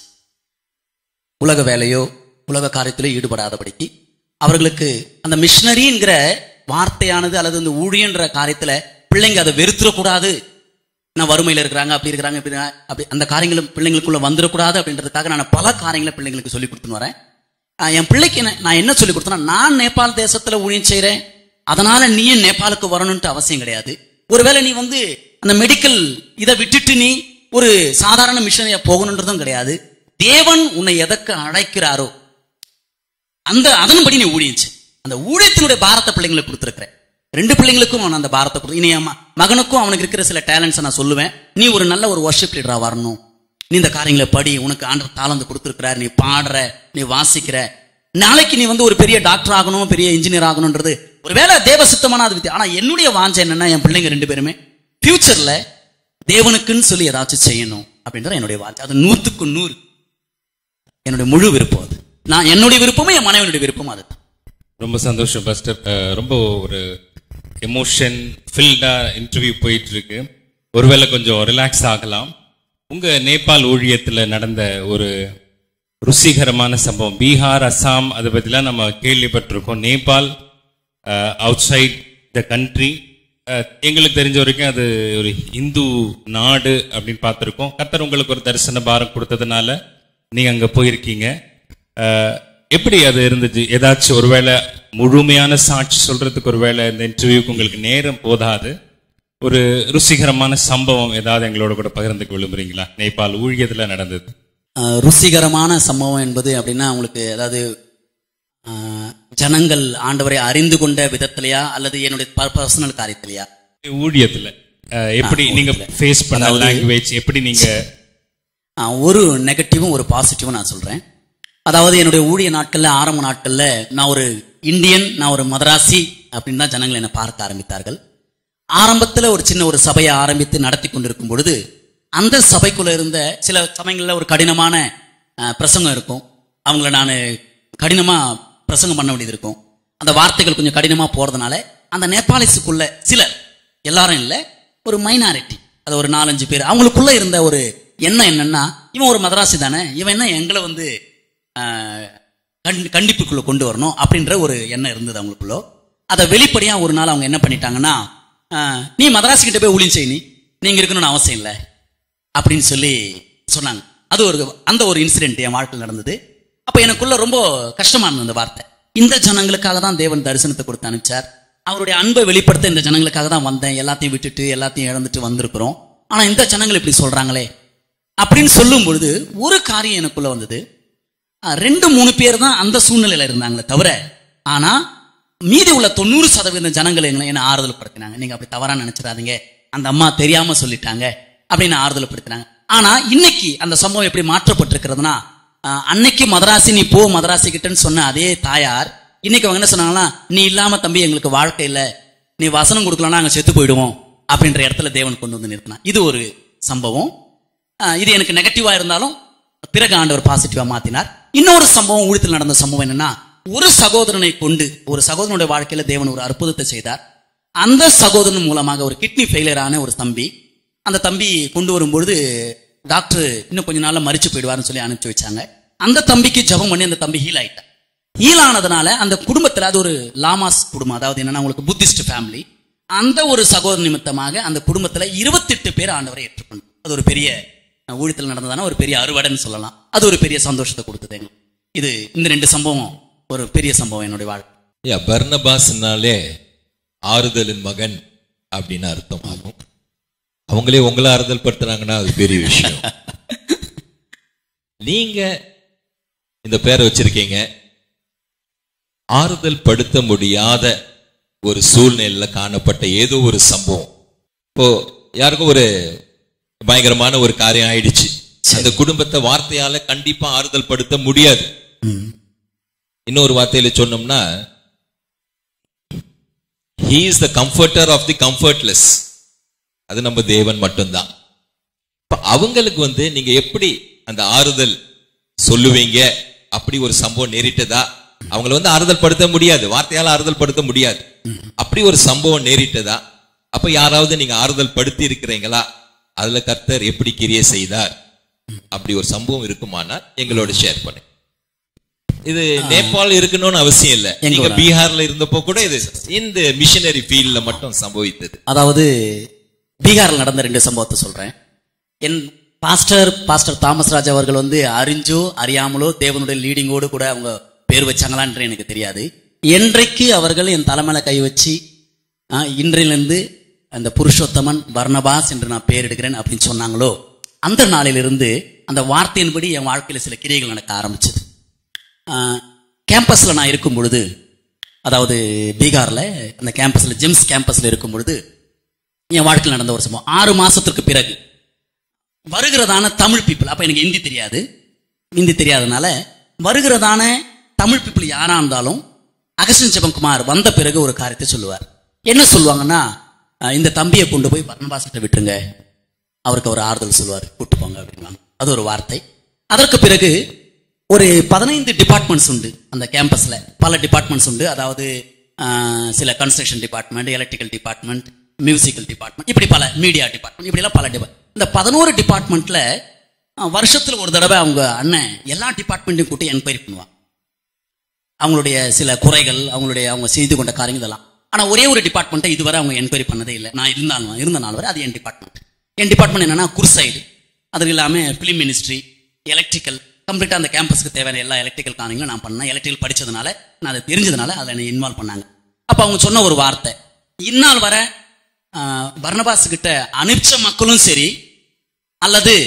Speaker 2: உலக வேலையோ உலக காரியத்திலோ ஈடுபடாதபடிக்கு அவர்களுக்கு அந்த மிஷினரிங்கிற வார்த்தையானது அல்லது இந்த ஊழியன்ற காரியத்துல பிள்ளைங்க அதை வெறுத்துடக்கூடாது நான் வறுமையில இருக்கிறாங்க அப்படி இருக்கிறாங்க இப்படி இருக்கிறாங்க, அப்படி அந்த காரியங்களும் பிள்ளைங்களுக்குள்ள வந்துடக்கூடாது அப்படின்றதுக்காக நான் பல காரியங்களை பிள்ளைங்களுக்கு சொல்லி கொடுத்துன்னு வரேன் ஆஹ் என் பிள்ளைக்கு என்ன- நான் என்ன சொல்லி கொடுத்தேன்னா நான் நேபாள் தேசத்துல ஊழியம் செய்றேன் அதனால நீயும் நேபாளுக்கு வரணும்ட்டு அவசியம் கிடையாது ஒருவேளை நீ வந்து அந்த மெடிக்கல் இதை விட்டுட்டு நீ ஒரு சாதாரண மிஷனரியா போகணுன்றதும் கிடையாது தேவன் உன்னை எதற்கு அழைக்கிறாரோ அந்த அதன்படி நீ ஊழியம் செய். அந்த ஊழியத்தினுடைய பாரத்தை பிள்ளைங்களுக்கு கொடுத்துருக்கிறேன் ரெண்டு பிள்ளைங்களுக்கும் அவன் அந்த பாரத்தை கொடுத்து இனி என் ம- மகனுக்கும் அவனுக்கு இருக்கிற சில டேலண்ட்ஸை நான் சொல்லுவேன் நீ ஒரு நல்ல ஒரு ஒர்ஷிப் லீடரா வரணும் நீ இந்த காரியங்களை படி உனக்கு ஆண்டர் தாளந்து கொடுத்துருக்கிறார் நீ பாடுற நீ வாசிக்கிற நாளைக்கு நீ வந்து ஒரு பெரிய டாக்டர் ஆகணும் பெரிய இன்ஜினியர் ஆகணும்ன்றது ஒருவேளை தேவ சித்தமான அது வித்தியா- ஆனா என்னுடைய வாஞ்சை என்னன்னா என் பிள்ளைங்க ரெண்டு பேருமே ஃபியூச்சர்ல தேவனுக்குன்னு சொல்லி ஏதாச்சும் செய்யணும் அப்படின்றது என்னுடைய வாஞ்சை அது நூத்துக்கு நூறு என்னுடைய முழு விருப்பம் அது நான் என்னுடைய விருப்பமும் என் மனைவியுடைய விருப்பமும் அதுதான்
Speaker 1: ரொம்ப சந்தோஷம் பாஸ்டர் அஹ், ரொம்ப ஒரு எமோஷன் ஃபில்டா இன்டர்வியூ போயிட்டு இருக்கு ஒருவேளை கொஞ்சம் ரிலாக்ஸ் ஆகலாம் உங்க நேபாள் ஊழியத்துல நடந்த ஒரு ருசிகரமான சம்பவம் பீகார் அஸ்ஸாம் அதை பத்திலாம் நம்ம கேள்விப்பட்டிருக்கோம் Nepal outside the country எங்களுக்கு தெரிஞ்ச வரைக்கும் அது ஒரு இந்து நாடு அப்படின்னு பார்த்துருக்கோம் கத்தர் உங்களுக்கு ஒரு தரிசன பாரம் கொடுத்ததுனால நீங்க அங்க போயிருக்கீங்க அஹ், எப்படி அது இருந்துச்சு ஏதாச்சும் ஒருவேளை முழுமையான சாட்சி சொல்றதுக்கு ஒருவேளை இந்த இன்டர்வியூக்கு உங்களுக்கு நேரம் போதாது ஒரு ருசிகரமான சம்பவம் ஏதாவது எங்களோட கூட பகிர்ந்துக்க விரும்புறீங்களா நேபாள் ஊழியத்துல நடந்தது
Speaker 2: ஆஹ் ருசிகரமான சம்பவம் என்பது அப்படின்னா உங்களுக்கு அதாவது ஆஹ், ஜனங்கள் ஆண்டவரை அறிந்து கொண்ட விதத்திலையா அல்லது என்னுடைய பர்சனல் காரியத்திலையா
Speaker 1: ஊழியத்துல அஹ், எப்படி நீங்க ஃபேஸ் பண்ண லாங்குவேஜ் எப்படி நீங்க
Speaker 2: ஆஹ், ஒரு நெகட்டிவும் ஒரு பாசிட்டிவும் நான் சொல்றேன் அதாவது என்னுடைய ஊழிய நாட்கள்ல ஆரம்ப நாட்கள்ல நான் ஒரு இந்தியன் நான் ஒரு மதராசி அப்படின்னு தான் ஜனங்கள் என்னை பார்க்க ஆரம்பித்தார்கள் ஆரம்பத்துல ஒரு சின்ன ஒரு சபையை ஆரம்பித்து நடத்தி கொண்டிருக்கும் பொழுது அந்த சபைக்குள்ள இருந்த சில சமயங்கள்ல ஒரு கடினமான ஆஹ், பிரசங்கம் இருக்கும் அவங்கள நான் கடினமா பிரசங்கம் பண்ண வேண்டியது இருக்கும் அந்த வார்த்தைகள் கொஞ்சம் கடினமா போறதுனால அந்த நேபாளிஸுக்குள்ள சிலர் எல்லாரும் இல்ல ஒரு மைனாரிட்டி அது ஒரு நாலஞ்சு பேர் அவங்களுக்குள்ள இருந்த ஒரு எண்ணம் என்னன்னா இவன் ஒரு மதராசி தானே இவன் என்ன எங்களை வந்து ஆஹ், கண்டி- கண்டிப்புக்குள்ள கொண்டு வரணும் அப்படின்ற ஒரு எண்ணம் இருந்தது அவங்களுக்குள்ள அதை வெளிப்படையா ஒரு நாள் அவங்க என்ன பண்ணிட்டாங்கன்னா ஆஹ், நீ மதராசி கிட்ட போய் ஊழியம் செய் நீ நீங்க இருக்கணும்னு அவசியம் இல்லை அப்படின்னு சொல்லி சொன்னாங்க அது ஒரு அந்த ஒரு இன்சிடென்ட் என் வாழ்க்கையில் நடந்தது அப்ப எனக்குள்ள ரொம்ப கஷ்டமா இருந்தது அந்த வார்த்தை இந்த ஜனங்களுக்காக தான் தேவன் தரிசனத்தை கொடுத்து அனுப்பிச்சார் அவருடைய அன்பை வெளிப்படுத்த இந்த ஜனங்களுக்காக தான் வந்தேன் எல்லாத்தையும் விட்டுட்டு எல்லாத்தையும் இழந்துட்டு வந்திருக்கிறோம் ஆனா இந்த ஜனங்கள் இப்படி சொல்றாங்களே அப்படின்னு சொல்லும் பொழுது ஒரு காரியம் எனக்குள்ள வந்தது அஹ், ரெண்டு மூணு பேர் தான் அந்த சூழ்நிலையில இருந்தாங்களே தவிர ஆனா மீதி உள்ள தொண்ணூறு சதவீத ஜனங்கள் எங்களை என்ன ஆறுதல் படுத்தினாங்க நீங்க அப்படி தவறா நினைச்சிடாதீங்க அந்த அம்மா தெரியாம சொல்லிட்டாங்க அப்படின்னு ஆறுதல் படுத்தினாங்க ஆனா இன்னைக்கு அந்த சம்பவம் எப்படி மாற்றப்பட்டிருக்கிறதுனா அஹ், அன்னைக்கு மதராசி நீ போ மதராசி கிட்டன்னு சொன்ன அதே தாயார் இன்னைக்கு அவங்க என்ன சொன்னாங்கன்னா நீ இல்லாம தம்பி எங்களுக்கு வாழ்க்கை இல்ல நீ வசனம் கொடுக்கலன்னா நாங்க செத்து போயிடுவோம் அப்படின்ற இடத்துல தேவன் கொண்டு வந்து நிறுத்தினார் இது ஒரு சம்பவம் ஆஹ் இது எனக்கு நெகட்டிவா இருந்தாலும் பிறகு ஆண்டவர் பாசிட்டிவா மாத்தினார் இன்னொரு சம்பவம் ஊழியத்தில் நடந்த சம்பவம் என்னன்னா ஒரு சகோதரனை கொண்டு ஒரு சகோதரனுடைய வாழ்க்கையில தேவன் ஒரு அற்புதத்தை செய்தார் அந்த சகோதரன் மூலமாக ஒரு கிட்னி ஃபெயிலியர் ஆன ஒரு தம்பி அந்த தம்பி கொண்டு வரும்பொழுது டாக்டர் இன்னும் கொஞ்ச நாள்ல மறிச்சு போயிடுவாருன்னு சொல்லி அனுப்பிச்சு வச்சாங்க அந்த தம்பிக்கு ஜெபம் பண்ணி அந்த தம்பி ஹீல் ஆயிட்டான் ஹீல் ஆனதுனால அந்த குடும்பத்துல அது ஒரு லாமாஸ் குடும்பம் அதாவது என்னன்னா உங்களுக்கு புத்திஸ்ட் ஃபேமிலி அந்த ஒரு சகோதர நிமித்தமாக அந்த குடும்பத்துல இருபத்தெட்டு பேர் ஆண்டவரை ஏற்றுக்கொண்டு அது ஒரு பெரிய அஹ், ஊழியத்தில் நடந்ததான ஒரு பெரிய அறுவடைன்னு சொல்லலாம் அது ஒரு பெரிய சந்தோஷத்தை கொடுத்தது எங்களுக்கு இது இந்த ரெண்டு சம்பவம் ஒரு பெரிய சம்பவம் என்னுடைய வாழ்க்கை
Speaker 3: ஐயா பர்னபாஸ்னாலே ஆறுதலின் மகன் அப்படின்னு அர்த்தம் ஆகும் அவங்களே உங்களை ஆறுதல் படுத்துறாங்கன்னா அது பெரிய விஷயம் நீங்க இந்த பேரை வச்சிருக்கீங்க ஆறுதல் படுத்த முடியாத ஒரு சூழ்நிலையில காணப்பட்ட ஏதோ ஒரு சம்பவம் இப்போ யாருக்கும் ஒரு பயங்கரமான ஒரு காரியம் ஆயிடுச்சு அந்த குடும்பத்தை வார்த்தையால கண்டிப்பா ஆறுதல் படுத்த முடியாது இன்னொரு வார்த்தையில சொன்னோம்னா he is the comforter of the comfortless அது நம்ம தேவன் மட்டும்தான் இப்ப அவங்களுக்கு வந்து நீங்க எப்படி அந்த ஆறுதல் சொல்லுவீங்க அப்படி ஒரு சம்பவம் நேரிட்டதா அவங்கள வந்து ஆறுதல் படுத்த முடியாது வார்த்தையால ஆறுதல் படுத்த முடியாது அப்படி ஒரு சம்பவம் நேரிட்டதா அப்ப யாராவது நீங்க ஆறுதல் படுத்தி இருக்கிறீங்களா அதுல கர்த்தர் எப்படி கிரியை செய்தார் அப்படி ஒரு சம்பவம் இருக்குமானா எங்களோட ஷேர் பண்ணு இது நேபாள் இருக்கணும்னு அவசியம் இல்ல நீங்க
Speaker 2: எங்களோட.
Speaker 3: பீகார்ல இருந்தப்போ கூட இது இந்த மிஷனரி ஃபீல்ட்ல மட்டும் சம்பவித்தது
Speaker 2: அதாவது பீகாரில் நடந்த ரெண்டு சம்பவத்தை சொல்றேன் என் பாஸ்டர் பாஸ்டர் தாமஸ் ராஜ் அவர்கள் வந்து அறிஞ்சோ அறியாமலோ தேவனுடைய லீடிங்கோடு கூட அவங்க பேர் வச்சாங்களான்ற எனக்கு தெரியாது என்றைக்கு அவர்கள் என் தலைமையில கை வச்சு ஆ, இன்றிலிருந்து அந்த புருஷோத்தமன் பர்னபாஸ் என்று நான் பேர் எடுக்கிறேன் அப்படின்னு சொன்னாங்களோ அந்த நாளிலிருந்து அந்த வார்த்தையின்படி என் வாழ்க்கையில சில கிரியைகள் நடக்க ஆரம்பிச்சது கேம்பஸ்ல நான் இருக்கும் பொழுது அதாவது பீகார்ல அந்த கேம்பஸ்ல ஜிம்ஸ் கேம்பஸ்ல இருக்கும் பொழுது என் வாழ்க்கையில் நடந்த ஒரு சம்பவம் ஆறு மாசத்திற்கு பிறகு வருகிறதான தமிழ் பீப்புள் அப்ப எனக்கு ஹிந்தி தெரியாது ஹிந்தி தெரியாதனால வருகிறதான தமிழ் பீப்புள் யாரா இருந்தாலும் அகஸ்டின் ஜெபங்குமார் வந்த பிறகு ஒரு காரியத்தை சொல்லுவார் என்ன சொல்லுவாங்கன்னா அஹ், இந்த தம்பியை கொண்டு போய் பர்ணபாசிட்ட விட்டுருங்க அவருக்கு ஒரு ஆறுதல் சொல்லுவார் கூட்டு போங்க அப்படின்வாங்க அது ஒரு வார்த்தை அதற்கு பிறகு ஒரு பதினைந்து டிபார்ட்மெண்ட்ஸ் உண்டு அந்த கேம்பஸ்ல பல டிபார்ட்மெண்ட்ஸ் உண்டு அதாவது ஆஹ், சில construction department electrical department musical department இப்படி பல மீடியா டிபார்ட்மெண்ட் இப்படி எல்லாம் பல டிபார்ட் இந்த பதினோரு டிபார்ட்மெண்ட்ல வருஷத்துல ஒரு தடவை அவங்க அண்ணன் எல்லா டிபார்ட்மெண்ட்டையும் கூட்டி என்கொயரி பண்ணுவாங்க அவங்களுடைய சில குறைகள் அவங்களுடைய அவங்க செய்து கொண்ட காரியங்கள் இதெல்லாம் ஆனா ஒரே ஒரு டிபார்ட்மெண்ட்டை இதுவரை அவங்க என்கொயரி பண்ணதே இல்லை நான் இருந்தாலும் இருந்த நாள் வரை அது என் டிபார்ட்மெண்ட் என் டிபார்ட்மெண்ட் என்னன்னா குர்சைடு அது இல்லாம பிலிம் மினிஸ்ட்ரி எலக்ட்ரிக்கல் கம்ப்ளீட்டா அந்த கேம்பஸ்க்கு தேவையான எல்லா எலக்ட்ரிக்கல் காரியங்களும் நான் பண்ணேன் எலக்ட்ரிக்கல் படிச்சதுனால நான் அதை தெரிஞ்சதுனால அதில் என்னை இன்வால்வ் பண்ணாங்க அப்ப அவங்க சொன்ன ஒரு வார்த்தை இந்நாள் வரை ஆஹ், பர்னபாஸ் கிட்ட அனுப்பிச்ச மக்களும் சரி அல்லது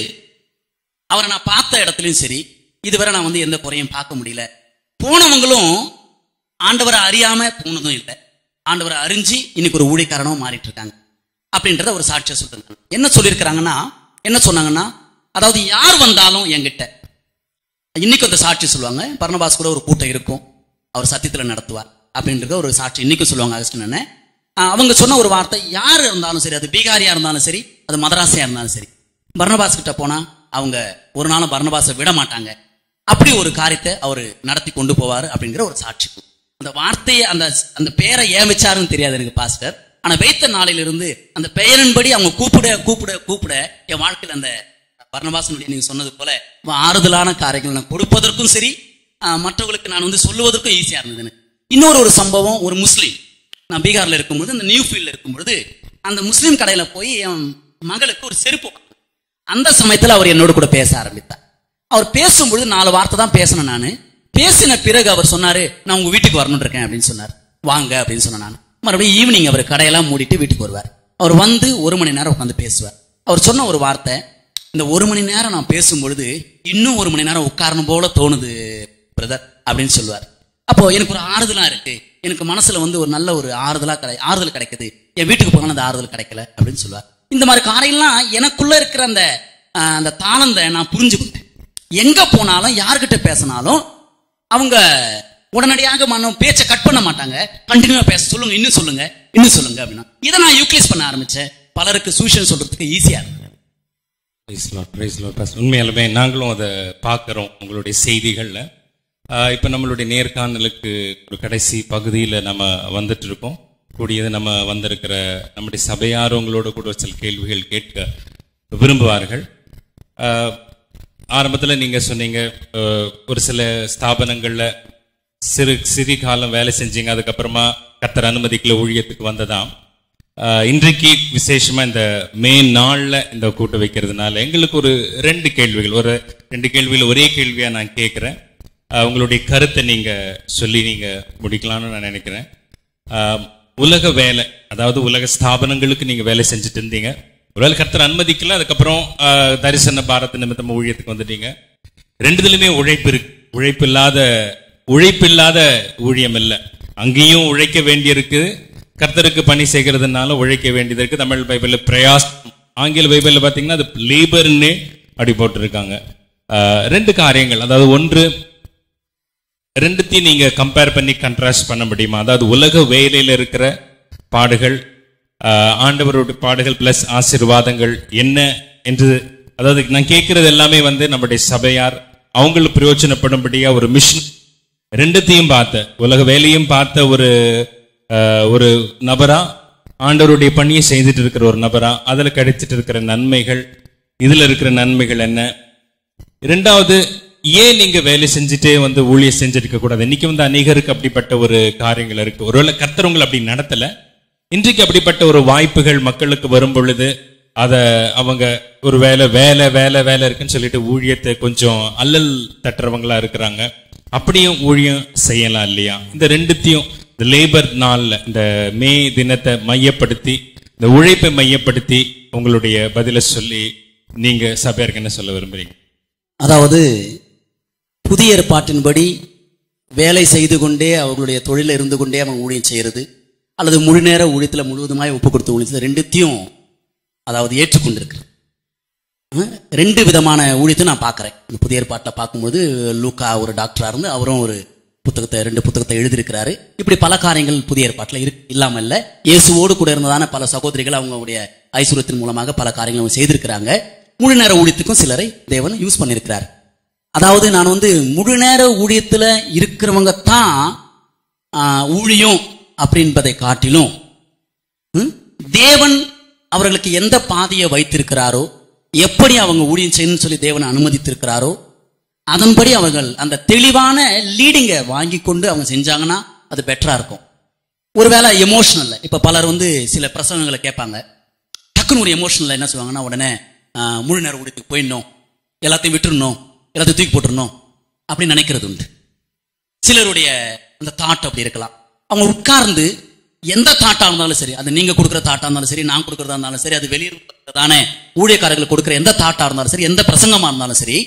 Speaker 2: அவரை நான் பார்த்த இடத்துலயும் சரி இதுவரை நான் வந்து எந்த குறையும் பார்க்க முடியல போனவங்களும் ஆண்டவரை அறியாம போனதும் இல்லை ஆண்டவரை அறிஞ்சு இன்னைக்கு ஒரு ஊழியக்காரனும் மாறிட்டு இருக்காங்க அப்படின்றத ஒரு சாட்சியா சொல்றாங்க என்ன சொல்லியிருக்கிறாங்கன்னா என்ன சொன்னாங்கன்னா அதாவது யார் வந்தாலும் என்கிட்ட இன்னைக்கு அந்த சாட்சி சொல்லுவாங்க பர்ணபாஸ் கூட ஒரு கூட்டம் இருக்கும் அவர் சத்தியத்துல நடத்துவார் அப்படின்றத ஒரு சாட்சி இன்னைக்கும் சொல்லுவாங்க அகஸ்டின் அண்ணன். ஆஹ் அவங்க சொன்ன ஒரு வார்த்தை யார் இருந்தாலும் சரி அது பீகாரியா இருந்தாலும் சரி அது மதராசியா இருந்தாலும் சரி பர்ணபாஸ் கிட்ட போனா அவங்க ஒரு நாளும் பர்ணபாஸை விட மாட்டாங்க அப்படி ஒரு காரியத்தை அவர் நடத்தி கொண்டு போவார் அப்படிங்கிற ஒரு சாட்சி அந்த வார்த்தையை அந்த அந்த பெயரை ஏன் வச்சாருன்னு தெரியாது எனக்கு பாஸ்டர் ஆனா வைத்த நாளிலிருந்து அந்த பெயரின்படி அவங்க கூப்பிட கூப்பிட கூப்பிட என் வாழ்க்கையில் அந்த பர்ணபாசனுடைய நீங்க சொன்னது போல ஆறுதலான காரியங்கள் நான் கொடுப்பதற்கும் சரி ஆஹ், மற்றவங்களுக்கு நான் வந்து சொல்லுவதற்கும் ஈஸியா இருந்தது எனக்கு. இன்னொரு ஒரு சம்பவம் ஒரு முஸ்லீம் நான் பீகார்ல இருக்கும்பொழுது அந்த நியூ ஃபீல்ட்ல இருக்கும்பொழுது அந்த முஸ்லீம் கடையில போய் என் மகளுக்கு ஒரு செருப்பு வாங்கினேன். அந்த சமயத்துல அவர் என்னோட கூட பேச ஆரம்பித்தார் அவர் பேசும்பொழுது நாலு வார்த்தை தான் பேசினேன் நானு பேசின பிறகு அவர் சொன்னாரு நான் உங்க வீட்டுக்கு வரணும் இருக்கேன் அப்படின்னு சொன்னார் வாங்க அப்படின்னு சொன்னேன் நான் மறுபடியும் ஈவினிங் அவர் கடையெல்லாம் மூடிட்டு வீட்டுக்கு வருவார் அவர் வந்து ஒரு மணி நேரம் உட்காந்து பேசுவார் அவர் சொன்ன ஒரு வார்த்தை இந்த ஒரு மணி நேரம் நான் பேசும் பொழுது இன்னும் ஒரு மணி நேரம் உட்காரணும் போல தோணுது பிரதர் அப்படின்னு சொல்லுவார் அப்போ எனக்கு ஒரு ஆறுதலா இருக்கு எனக்கு மனசுல வந்து ஒரு நல்ல ஒரு ஆறுதலா கிடை ஆறுதல் கிடைக்குது என் வீட்டுக்கு போனாலும் அந்த ஆறுதல் கிடைக்கல அப்படின்னு சொல்லுவார் இந்த மாதிரி காரியம்லாம் எனக்குள்ள இருக்கிற அந்த ஆஹ், அந்த தாளந்தை நான் புரிஞ்சுக்கிட்டேன் எங்க போனாலும் யார்கிட்ட பேசினாலும் அவங்க உடனடியாக மனம் பேச்சை கட் பண்ண மாட்டாங்க கண்டினியூவா பேச சொல்லுங்க இன்னும் சொல்லுங்க இன்னும் சொல்லுங்க அப்படின்னா இதை நான் யூட்டிலைஸ் பண்ண ஆரம்பிச்சேன் பலருக்கு சூஷன் சொல்றதுக்கு ஈஸியா இருக்கு
Speaker 1: Praise Lord, praise Lord, pastor. உண்மையாலுமே நாங்களும் அதை பார்க்குறோம் உங்களுடைய செய்திகளில் இப்போ நம்மளுடைய நேர்காணலுக்கு ஒரு கடைசி பகுதியில் நம்ம வந்துட்டு இருக்கோம் கூடியது நம்ம வந்திருக்கிற நம்முடைய சபையார் உங்களோட கூட சில கேள்விகள் கேட்க விரும்புவார்கள் ஆரம்பத்தில் நீங்கள் சொன்னீங்க அஹ், ஒரு சில ஸ்தாபனங்களில் சிறு சிறு காலம் வேலை செஞ்சீங்க அதுக்கப்புறமா கத்தர் அனுமதிக்கல ஊழியத்துக்கு வந்ததாம் ஆஹ் இன்றைக்கு விசேஷமா இந்த மே நாள்ல இந்த கூட்டம் வைக்கிறதுனால எங்களுக்கு ஒரு ரெண்டு கேள்விகள் ஒரு ரெண்டு கேள்விகள் ஒரே கேள்வியா நான் கேட்கிறேன் ஆஹ் உங்களுடைய கருத்தை நீங்க சொல்லி நீங்க முடிக்கலாம்னு நான் நினைக்கிறேன் ஆஹ் உலக வேலை அதாவது உலக ஸ்தாபனங்களுக்கு நீங்க வேலை செஞ்சுட்டு இருந்தீங்க ஒருவேளை கர்த்தர் அனுமதிக்கல அதுக்கப்புறம் ஆஹ் தரிசன பாரத் நிமித்தமா ஊழியத்துக்கு வந்துட்டீங்க ரெண்டுதுலயுமே உழைப்பு இருக்கு உழைப்பு இல்லாத உழைப்பில்லாத ஊழியம் இல்லை அங்கேயும் உழைக்க வேண்டியிருக்கு கர்த்தருக்கு பணி செய்கிறதுனால உழைக்க வேண்டியது இருக்கு தமிழ் பைபிள்ல பிரயாஸ் ஆங்கில பைபிள்ல பாத்தீங்கன்னா அது லேபர்னு அப்படி போட்டிருக்காங்க ஆஹ் ரெண்டு காரியங்கள் அதாவது ஒன்று ரெண்டுத்தையும் நீங்க கம்பேர் பண்ணி கண்ட்ராஸ்ட் பண்ண முடியுமா அதாவது உலக வேலையில இருக்கிற பாடுகள் ஆஹ் ஆண்டவருடைய பாடுகள் பிளஸ் ஆசீர்வாதங்கள் என்ன என்று அதாவது நான் கேட்கறது எல்லாமே வந்து நம்முடைய சபையார் அவங்களுக்கு பிரயோஜனப்படும்படியா ஒரு மிஷன் ரெண்டுத்தையும் பார்த்த உலக வேலையும் பார்த்த ஒரு ஆஹ், ஒரு நபரா ஆண்டவருடைய பணியை செய்துட்டு இருக்கிற ஒரு நபரா அதுல கிடைச்சிட்டு இருக்கிற நன்மைகள் இதுல இருக்கிற நன்மைகள் என்ன இரண்டாவது ஏன் நீங்க வேலை செஞ்சுட்டே வந்து ஊழியம் செஞ்சிருக்க கூடாது இன்னைக்கு வந்து அநேகருக்கு அப்படிப்பட்ட ஒரு காரியங்கள் இருக்கு ஒருவேளை கர்த்தர் உங்களை அப்படி நடத்தல இன்றைக்கு அப்படிப்பட்ட ஒரு வாய்ப்புகள் மக்களுக்கு வரும் பொழுது அத அவங்க ஒரு வேலை வேலை வேலை வேலை இருக்குன்னு சொல்லிட்டு ஊழியத்தை கொஞ்சம் அல்லல் தட்டுறவங்களா இருக்கிறாங்க அப்படியும் ஊழியம் செய்யலாம் இல்லையா இந்த ரெண்டுத்தையும் இந்த லேபர் நாள்ல இந்த மே தினத்தை மையப்படுத்தி இந்த உழைப்பை மையப்படுத்தி உங்களுடைய பதிலை சொல்லி நீங்க சபையாருக்கு என்ன சொல்ல விரும்புறீங்க
Speaker 2: அதாவது புதிய ஏற்பாட்டின்படி வேலை செய்து கொண்டே அவர்களுடைய தொழில இருந்து கொண்டே அவங்க ஊழியம் செய்யறது அல்லது முழு நேர ஊழியத்துல முழுவதுமாய் ஒப்பு கொடுத்து ஊழியத்தில் ரெண்டுத்தையும் அதாவது ஏற்றுக்கொண்டிருக்கு அஹ், ரெண்டு விதமான ஊழியத்தை நான் பார்க்குறேன் இந்த புதிய ஏற்பாட்டில் பார்க்கும்போது லூக்கா ஒரு டாக்டரா இருந்து அவரும் ஒரு புத்தகத்தை ரெண்டு புத்தகத்தை எழுதியிருக்கிறாரு இப்படி பல காரியங்கள் புதிய ஏற்பாட்டில் இரு இல்லாமல் இல்லை இயேசுவோடு கூட இருந்ததான பல சகோதரிகள் அவங்களுடைய ஐஸ்வர்யத்தின் மூலமாக பல காரியங்கள் அவங்க செய்திருக்கிறாங்க முழு நேர ஊழியத்துக்கும் சிலரை தேவன் யூஸ் பண்ணியிருக்கிறார் அதாவது நான் வந்து முழு நேர ஊழியத்துல இருக்கிறவங்க தான் ஆஹ், ஊழியம் அப்படின்பதை காட்டிலும் ம், தேவன் அவர்களுக்கு எந்த பாதையை வைத்திருக்கிறாரோ எப்படி அவங்க ஊழியம் செய்யணும்னு சொல்லி தேவன் அனுமதித்திருக்கிறாரோ அதன்படி அவர்கள் அந்த தெளிவான லீடிங்கை வாங்கி கொண்டு அவங்க செஞ்சாங்கன்னா அது பெட்டரா இருக்கும் ஒருவேளை எமோஷனல்ல இப்ப பலர் வந்து சில பிரசங்கங்களை கேட்பாங்க டக்குன்னு ஒரு எமோஷனல்ல என்ன சொல்லுவாங்கன்னா உடனே ஆஹ், முழு நேர ஊழியத்துக்கு போயிடணும் எல்லாத்தையும் விட்டுறணும் எல்லாத்தையும் தூக்கி போட்டுறணும் அப்படின்னு நினைக்கிறது உண்டு சிலருடைய அந்த தாட் அப்படி இருக்கலாம் அவங்க உட்கார்ந்து எந்த தாட்டா இருந்தாலும் சரி அது நீங்க கொடுக்குற தாட்டா இருந்தாலும் சரி நான் கொடுக்கறதா இருந்தாலும் சரி அது வெளியே ஊழியக்காரர்களுக்கு கொடுக்குற எந்த தாட்டா இருந்தாலும் சரி எந்த பிரசங்கமா இருந்தாலும் சரி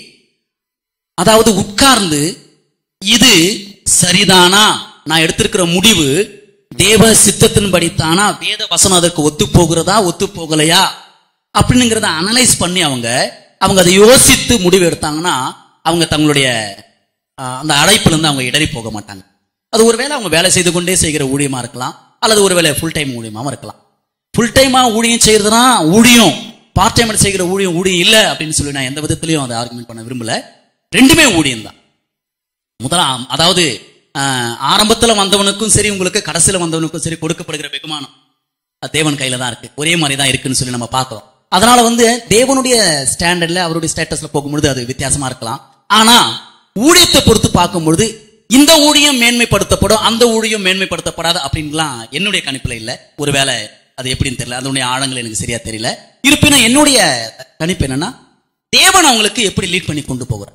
Speaker 2: அதாவது உட்கார்ந்து இது சரிதானா நான் எடுத்திருக்கிற முடிவு தேவ சித்தத்தின்படி தானா வேத வசனம் அதற்கு ஒத்து போகிறதா ஒத்து போகலையா அப்படிங்கிறத அனலைஸ் பண்ணி அவங்க அவங்க அதை யோசித்து முடிவு எடுத்தாங்கன்னா அவங்க தங்களுடைய ஆஹ், அந்த அழைப்புல இருந்து அவங்க இடறி போக மாட்டாங்க அது ஒருவேளை அவங்க வேலை செய்து கொண்டே செய்கிற ஊழியமா இருக்கலாம் அல்லது ஒருவேளை ஃபுல் டைம் ஊழியமாவும் இருக்கலாம் ஃபுல் டைமா ஊழியம் செய்யறதுனா ஊழியம் பார்ட் டைம் செய்கிற ஊழியம் ஊழியம் இல்லை அப்படின்னு சொல்லி நான் எந்த விதத்திலையும் அதை ஆர்குமெண்ட் பண்ண விரும்பல ரெண்டுமே ஊழியம் தான் முதலாம் அதாவது ஆஹ், ஆரம்பத்துல வந்தவனுக்கும் சரி உங்களுக்கு கடைசியில வந்தவனுக்கும் சரி கொடுக்கப்படுகிற வெகுமானம் அது தேவன் கையில தான் இருக்கு ஒரே மாதிரி தான் இருக்குன்னு சொல்லி நம்ம பார்க்கிறோம் அதனால வந்து தேவனுடைய ஸ்டாண்டர்ட்ல அவருடைய ஸ்டேட்டஸ்ல போகும்பொழுது அது வித்தியாசமா இருக்கலாம் ஆனா ஊழியத்தை பொறுத்து பார்க்கும்பொழுது இந்த ஊழியம் மேன்மைப்படுத்தப்படும் அந்த ஊழியம் மேன்மைப்படுத்தப்படாது அப்படின்லாம் என்னுடைய கணிப்புல இல்ல ஒருவேளை அது எப்படின்னு தெரியல அதனுடைய ஆழங்கள் எனக்கு சரியா தெரியல இருப்பினும் என்னுடைய கணிப்பு என்னன்னா தேவன் அவங்களுக்கு எப்படி லீட் பண்ணி கொண்டு போகிறார்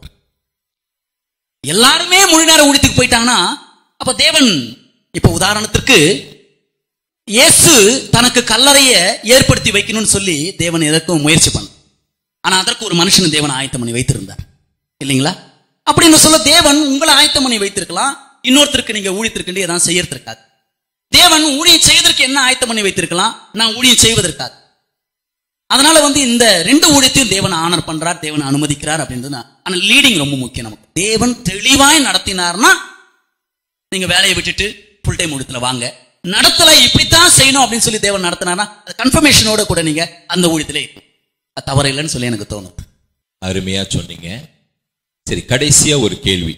Speaker 2: எல்லாருமே முழு நேர ஊழியத்துக்கு போயிட்டாங்கன்னா அப்ப தேவன் இப்ப உதாரணத்திற்கு இயேசு தனக்கு கல்லறைய ஏற்படுத்தி வைக்கணும்னு சொல்லி தேவன் எதற்கும் முயற்சி பண்ண ஆனா அதற்கு ஒரு மனுஷன் தேவன் ஆயத்தம் பண்ணி வைத்திருந்தார் இல்லைங்களா அப்படின்னு சொல்ல தேவன் உங்களை ஆயத்தம் பண்ணி வைத்திருக்கலாம் இன்னொருத்தருக்கு நீங்க ஊழியத்திற்கு ஏதாவது செய்யறதுக்காக தேவன் ஊழியம் செய்வதற்கு என்ன ஆயத்தம் பண்ணி வைத்திருக்கலாம் நான் ஊழியம் செய்வதற்காக அதனால வந்து இந்த ரெண்டு ஊழியத்தையும் தேவன் ஆனர் பண்றார் தேவன் அனுமதிக்கிறார் அப்படின்றது நான் ஆனா லீடிங் ரொம்ப முக்கியம் நமக்கு தேவன் தெளிவாய் நடத்தினார்னா நீங்க வேலையை விட்டுட்டு ஃபுல் டைம் ஊழியத்துல வாங்க நடத்தல இப்படித்தான் செய்யணும் அப்படின்னு சொல்லி தேவன் நடத்தினானா கன்ஃபர்மேஷனோட கூட நீங்க அந்த ஊழியத்திலே இருக்கணும். அது தவறு இல்லைன்னு சொல்லி எனக்கு தோணும்
Speaker 3: அருமையா சொன்னீங்க சரி கடைசியா ஒரு கேள்வி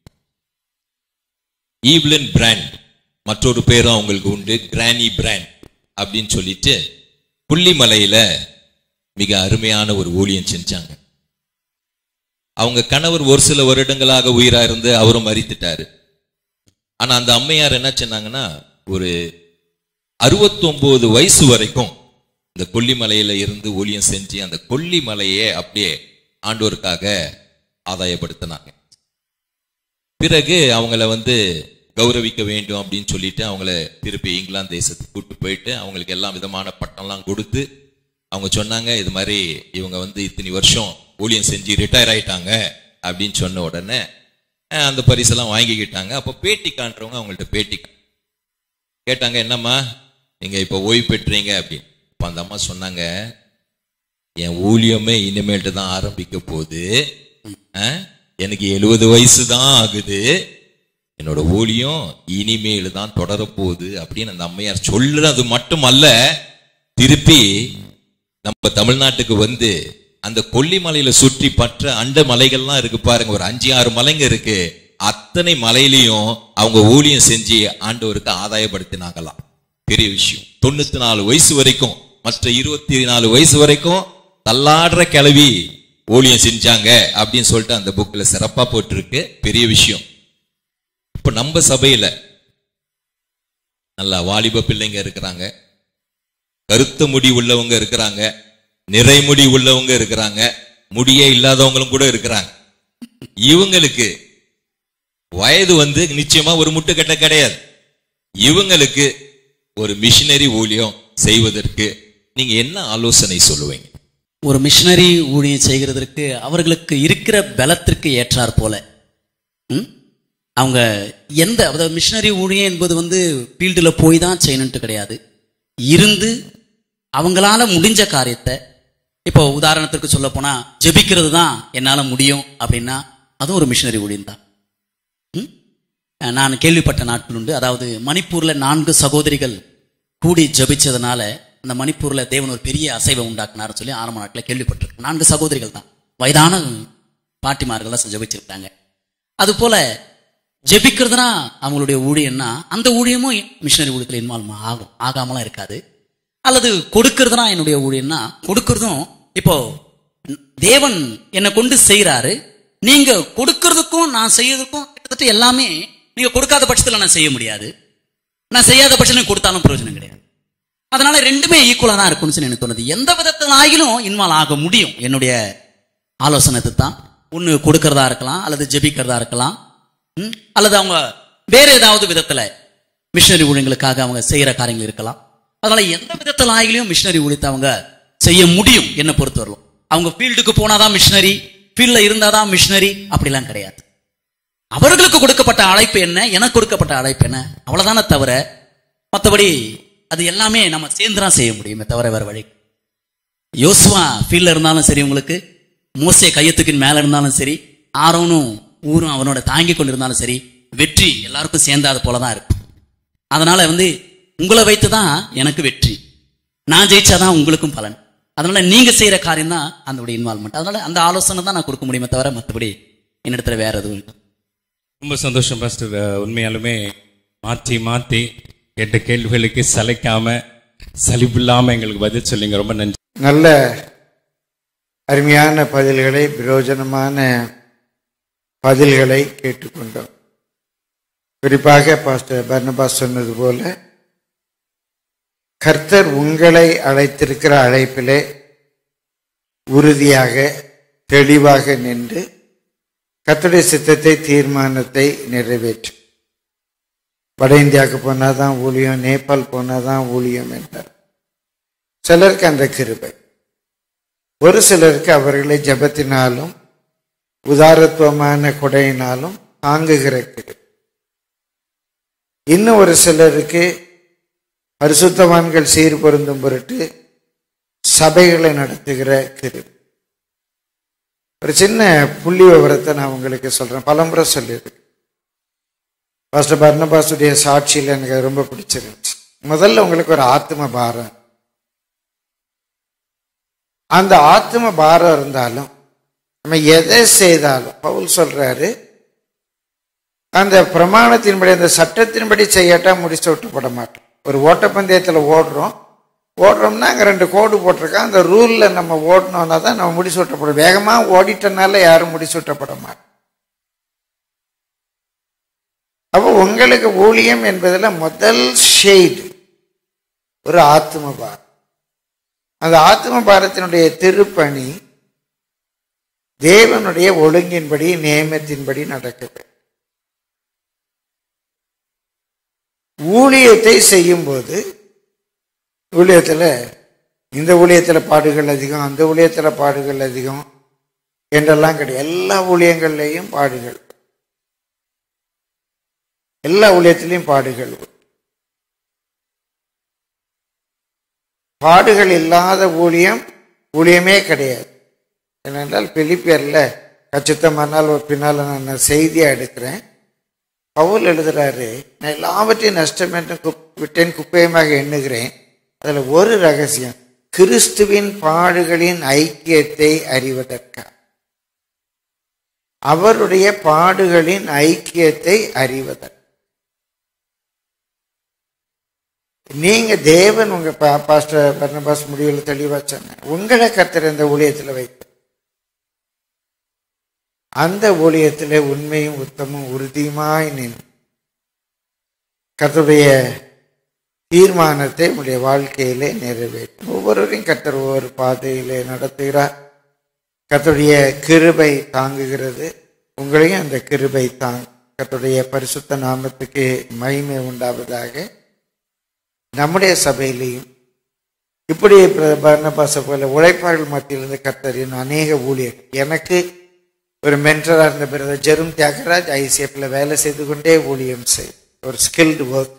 Speaker 3: ஈவ்லின் பிராண்ட் மற்றொரு பேரும் அவங்களுக்கு உண்டு கிரானி பிராண்ட் அப்படின்னு சொல்லிட்டு புள்ளிமலையில மிக அருமையான ஒரு ஊழியம் செஞ்சாங்க அவங்க கணவர் ஒரு சில வருடங்களாக உயிரா இருந்து அவரும் மறித்துட்டாரு ஆனா அந்த அம்மையார் என்ன சொன்னாங்கன்னா ஒரு 69 வயசு வரைக்கும் இந்த கொல்லிமலையில இருந்து ஊழியம் செஞ்சு அந்த கொல்லிமலையே அப்படியே ஆண்டோருக்காக ஆதாயப்படுத்தினாங்க பிறகு அவங்கள வந்து கௌரவிக்க வேண்டும் அப்படின்னு சொல்லிட்டு அவங்கள திருப்பி இங்கிலாந்து தேசத்துக்கு கூட்டு போயிட்டு அவங்களுக்கு எல்லா விதமான பட்டம்லாம் கொடுத்து அவங்க சொன்னாங்க இது மாதிரி இவங்க வந்து இத்தனை வருஷம் ஊழியம் செஞ்சு ரிட்டையர் ஆயிட்டாங்க அப்படின்னு சொன்ன உடனே அஹ், அந்த பரிசெல்லாம் வாங்கிக்கிட்டாங்க அப்போ பேட்டி காண்றவங்க அவங்கள்ட்ட பேட்டி கா- கேட்டாங்க என்னம்மா நீங்க இப்ப ஓய்வு பெற்றீங்க அப்படின்னு அப்ப அந்த அம்மா சொன்னாங்க என் ஊழியமே இனிமேல்ட்டு தான் ஆரம்பிக்க போகுது அஹ், எனக்கு எழுபது வயசு தான் ஆகுது என்னோட ஊழியம் இனிமேல் தான் தொடரப்போகுது அப்படின்னு அந்த அம்மையார் சொல்றது மட்டுமல்ல திருப்பி நம்ம தமிழ்நாட்டுக்கு வந்து அந்த கொல்லிமலையில சுற்றி பற்ற அண்ட மலைகள்லாம் இருக்கு பாருங்க ஒரு அஞ்சு ஆறு மலைங்க இருக்கு அத்தனை மலையிலையும் அவங்க ஊழியம் செஞ்சு ஆண்டவருக்கு ஆதாயப்படுத்தினாங்களாம் பெரிய விஷயம் தொண்ணூத்தி நாலு வயசு வரைக்கும் மற்ற இருபத்தி நாலு வயசு வரைக்கும் தள்ளாடுற கிளவி ஊழியம் செஞ்சாங்க அப்படின்னு சொல்லிட்டு அந்த புக்ல சிறப்பா போட்டிருக்கு பெரிய விஷயம் இப்ப நம்ம சபையில நல்லா வாலிப பிள்ளைங்க இருக்கிறாங்க கருத்த முடி உள்ளவங்க இருக்கிறாங்க நிறைமுடி உள்ளவங்க இருக்கிறாங்க முடியே இல்லாதவங்களும் கூட இருக்கிறாங்க இவங்களுக்கு வயது வந்து நிச்சயமா ஒரு முட்டுக்கட்டை கிடையாது இவங்களுக்கு ஒரு மிஷினரி ஊழியம் செய்வதற்கு நீங்க என்ன ஆலோசனை சொல்லுவீங்க
Speaker 2: ஒரு மிஷினரி ஊழியம் செய்கிறதற்கு அவர்களுக்கு இருக்கிற பலத்திற்கு ஏற்றார் போல ம்? அவங்க எந்த அதாவது மிஷினரி ஊழியம் என்பது வந்து ஃபீல்டில் போய் தான் செய்யணுன்ட்டு கிடையாது இருந்து அவங்களால முடிஞ்ச காரியத்தை இப்போ உதாரணத்திற்கு சொல்ல போனா ஜெபிக்கிறது தான் என்னால முடியும் அப்படின்னா அதுவும் ஒரு மிஷினரி ஊழியம் தான் ம்? நான் கேள்விப்பட்ட நாட்கள் உண்டு அதாவது மணிப்பூர்ல நான்கு சகோதரிகள் கூடி ஜெபிச்சதுனால அந்த மணிப்பூர்ல தேவன் ஒரு பெரிய அசைவை உண்டாக்குனார் சொல்லி ஆரம்ப நாட்களில் கேள்விப்பட்டிருக்கேன் நான்கு சகோதரிகள் தான் வயதான பாட்டிமார்கள்லாம் ஜெபிச்சிருக்காங்க அது போல ஜெபிக்கிறதுனா அவங்களுடைய ஊழியம்னா அந்த ஊழியமும் மிஷினரி ஊழியத்தில் இன்வால்வ் ஆகும் ஆகாமலாம் இருக்காது அல்லது கொடுக்கறதுனா என்னுடைய ஊழியம்னா கொடுக்கறதும் இப்போ தேவன் என்னை கொண்டு செய்றாரு நீங்க கொடுக்கறதுக்கும் நான் செய்யறதுக்கும் கிட்டத்தட்ட எல்லாமே நீங்க கொடுக்காத பட்சத்துல நான் செய்ய முடியாது நான் செய்யாத பட்சத்தில் கொடுத்தாலும் பிரயோஜனம் கிடையாது அதனால ரெண்டுமே ஈக்குவலா தான் இருக்கும்னு சொல்லி எனக்கு தோணுது எந்த விதத்தில் ஆகிலும் இன்வால்வ் ஆக முடியும் என்னுடைய ஆலோசனை தான் ஒண்ணு கொடுக்கறதா இருக்கலாம் அல்லது ஜெபிக்கிறதா இருக்கலாம் ம்? அல்லது அவங்க வேற ஏதாவது விதத்துல மிஷினரி ஊழியங்களுக்காக அவங்க செய்யற காரியங்கள் இருக்கலாம் அதனால எந்த விதத்தில் ஆகிலும் மிஷினரி ஊழியத்தை அவங்க செய்ய முடியும் என்ன பொறுத்தவரையிலும் அவங்க ஃபீல்டுக்கு போனாதான் மிஷினரி ஃபீல்ட்ல இருந்தாதான் மிஷினரி அப்படிலாம் கிடையாது அவர்களுக்கு கொடுக்கப்பட்ட அழைப்பு என்ன எனக்கு கொடுக்கப்பட்ட அழைப்பு என்ன அவ்வளவுதானே தவிர மற்றபடி அது எல்லாமே நம்ம சேர்ந்து தான் செய்ய முடியுமே தவிர வேற வழி யோசுவா ஃபீல்ட்ல இருந்தாலும் சரி உங்களுக்கு மோசே கையத்துக்கின் மேல இருந்தாலும் சரி ஆரோனும் ஊரும் அவனோட தாங்கி கொண்டு இருந்தாலும் சரி வெற்றி எல்லாருக்கும் சேர்ந்தாது போலதான் இருக்கும் அதனால வந்து உங்களை வைத்து தான் எனக்கு வெற்றி நான் ஜெயிச்சாதான் உங்களுக்கும் பலன் அதனால நீங்க செய்யற காரியம் தான் அந்த இன்வால்மெண்ட் அதனால அந்த ஆலோசனை தான் நான் கொடுக்க முடியுமே தவிர மற்றபடி என்னிடத்துல வேற எதுவும் இல்லை
Speaker 1: ரொம்ப சந்தோஷம் பாஸ்டர் அஹ், உண்மையாலுமே மாற்றி மாற்றி கேட்ட கேள்விகளுக்கு சளைக்காம சலிப்பில்லாம எங்களுக்கு பதில் சொல்லிங்க ரொம்ப நன்றி
Speaker 4: நல்ல அருமையான பதில்களை பிரயோஜனமான பதில்களை கேட்டுக்கொண்டோம் குறிப்பாக பாஸ்டர் பர்னபாஸ் சொன்னது போல கர்த்தர் உங்களை அழைத்திருக்கிற அழைப்பிலே உறுதியாக தெளிவாக நின்று கர்த்தருடைய சித்தத்தை தீர்மானத்தை நிறைவேற்றும் வட இந்தியாவுக்கு போனாதான் ஊழியம் நேபாள் போனாதான் ஊழியம் என்றார் சிலருக்கு அந்த கிருபை ஒரு சிலருக்கு அவர்களை ஜெபத்தினாலும் உதாரத்துவமான கொடையினாலும் தாங்குகிற கிருபை இன்னும் ஒரு சிலருக்கு பரிசுத்தவான்கள் சீர் பொருந்தும் பொருட்டு சபைகளை நடத்துகிற கிருபை ஒரு சின்ன புள்ளி விவரத்தை நான் உங்களுக்கு சொல்றேன் பலமுறை சொல்லியிருக்கேன் பாஸ்டர் பர்னபாசுடைய சாட்சியில் எனக்கு ரொம்ப பிடிச்சிருந்துச்சு முதல்ல உங்களுக்கு ஒரு ஆத்ம பாரம் அந்த ஆத்ம பாரம் இருந்தாலும் நம்ம எதை செய்தாலும் பவுல் சொல்றாரு அந்த பிரமாணத்தின்படி அந்த சட்டத்தின்படி செய்யாட்டா முடிச்சு விட்டுப்பட மாட்டோம் ஒரு ஓட்டப்பந்தயத்தில் ஓடுறோம் ஓடுறோம்னா அங்கே ரெண்டு கோடு போட்டிருக்கோம் அந்த ரூலில் நம்ம ஓடணும்னா தான் நம்ம முடிச்சு விட்டப்படும் வேகமாக ஓடிட்டனால யாரும் முடிச்சு விட்டப்பட மாட்டோம் அப்போ உங்களுக்கு ஊழியம் என்பதில் முதல் ஷெய்டு ஒரு ஆத்ம பாரம் அந்த ஆத்ம பாரத்தினுடைய திருப்பணி தேவனுடைய ஒழுங்கின்படி நியமத்தின்படி நடக்க வேண்டும் ஊழியத்தை செய்யும்போது ஊழியத்தில் இந்த ஊழியத்தில் பாடுகள் அதிகம் அந்த ஊழியத்தில் பாடுகள் அதிகம் என்றெல்லாம் கிடையாது எல்லா ஊழியங்கள்லேயும் பாடுகள் எல்லா ஊழியத்திலையும் பாடுகள் உண்டு. பாடுகள் இல்லாத ஊழியம் ஊழியமே கிடையாது ஏனென்றால் பிலிப்பியரில் கச்சித்தமானால் ஒரு பின்னால் நான் செய்தியாக எடுக்கிறேன் பவுல் எழுதுறாரு நான் எல்லாவற்றையும் நஷ்டம் என்று குப் விட்டேன் குப்பையமாக எண்ணுகிறேன் அதில் ஒரு ரகசியம் கிறிஸ்துவின் பாடுகளின் ஐக்கியத்தை அறிவதற்காக அவருடைய பாடுகளின் ஐக்கியத்தை அறிவதற்கு நீங்க தேவன் உங்க பா- பாஸ்டர் பர்னபாஸ் முடிவில் தெளிவா சொன்ன உங்களை கர்த்தர் இந்த ஊழியத்தில் வைத்து அந்த ஊழியத்தில் உண்மையும் உத்தமும் உறுதியுமாய் நின்று கர்த்தருடைய தீர்மானத்தை உடைய வாழ்க்கையிலே நிறைவேற்றும் ஒவ்வொருவரையும் கர்த்தர் ஒவ்வொரு பாதையிலே நடத்துகிறார் கர்த்தருடைய கிருபை தாங்குகிறது உங்களையும் அந்த கிருபை தாங் கர்த்தருடைய பரிசுத்த நாமத்துக்கு மகிமை உண்டாவதாக நம்முடைய சபையிலையும் இப்படி பர்ணபாச போல உழைப்பாளர்கள் மத்தியிலிருந்து கர்த்தரின் அநேக ஊழியர் எனக்கு ஒரு மென்டராக இருந்த பிறகு ஜெரும் தியாகராஜ் ஐசிஎஃப்ல வேலை செய்து கொண்டே ஊழியம் செய் ஒரு ஸ்கில்டு ஒர்க்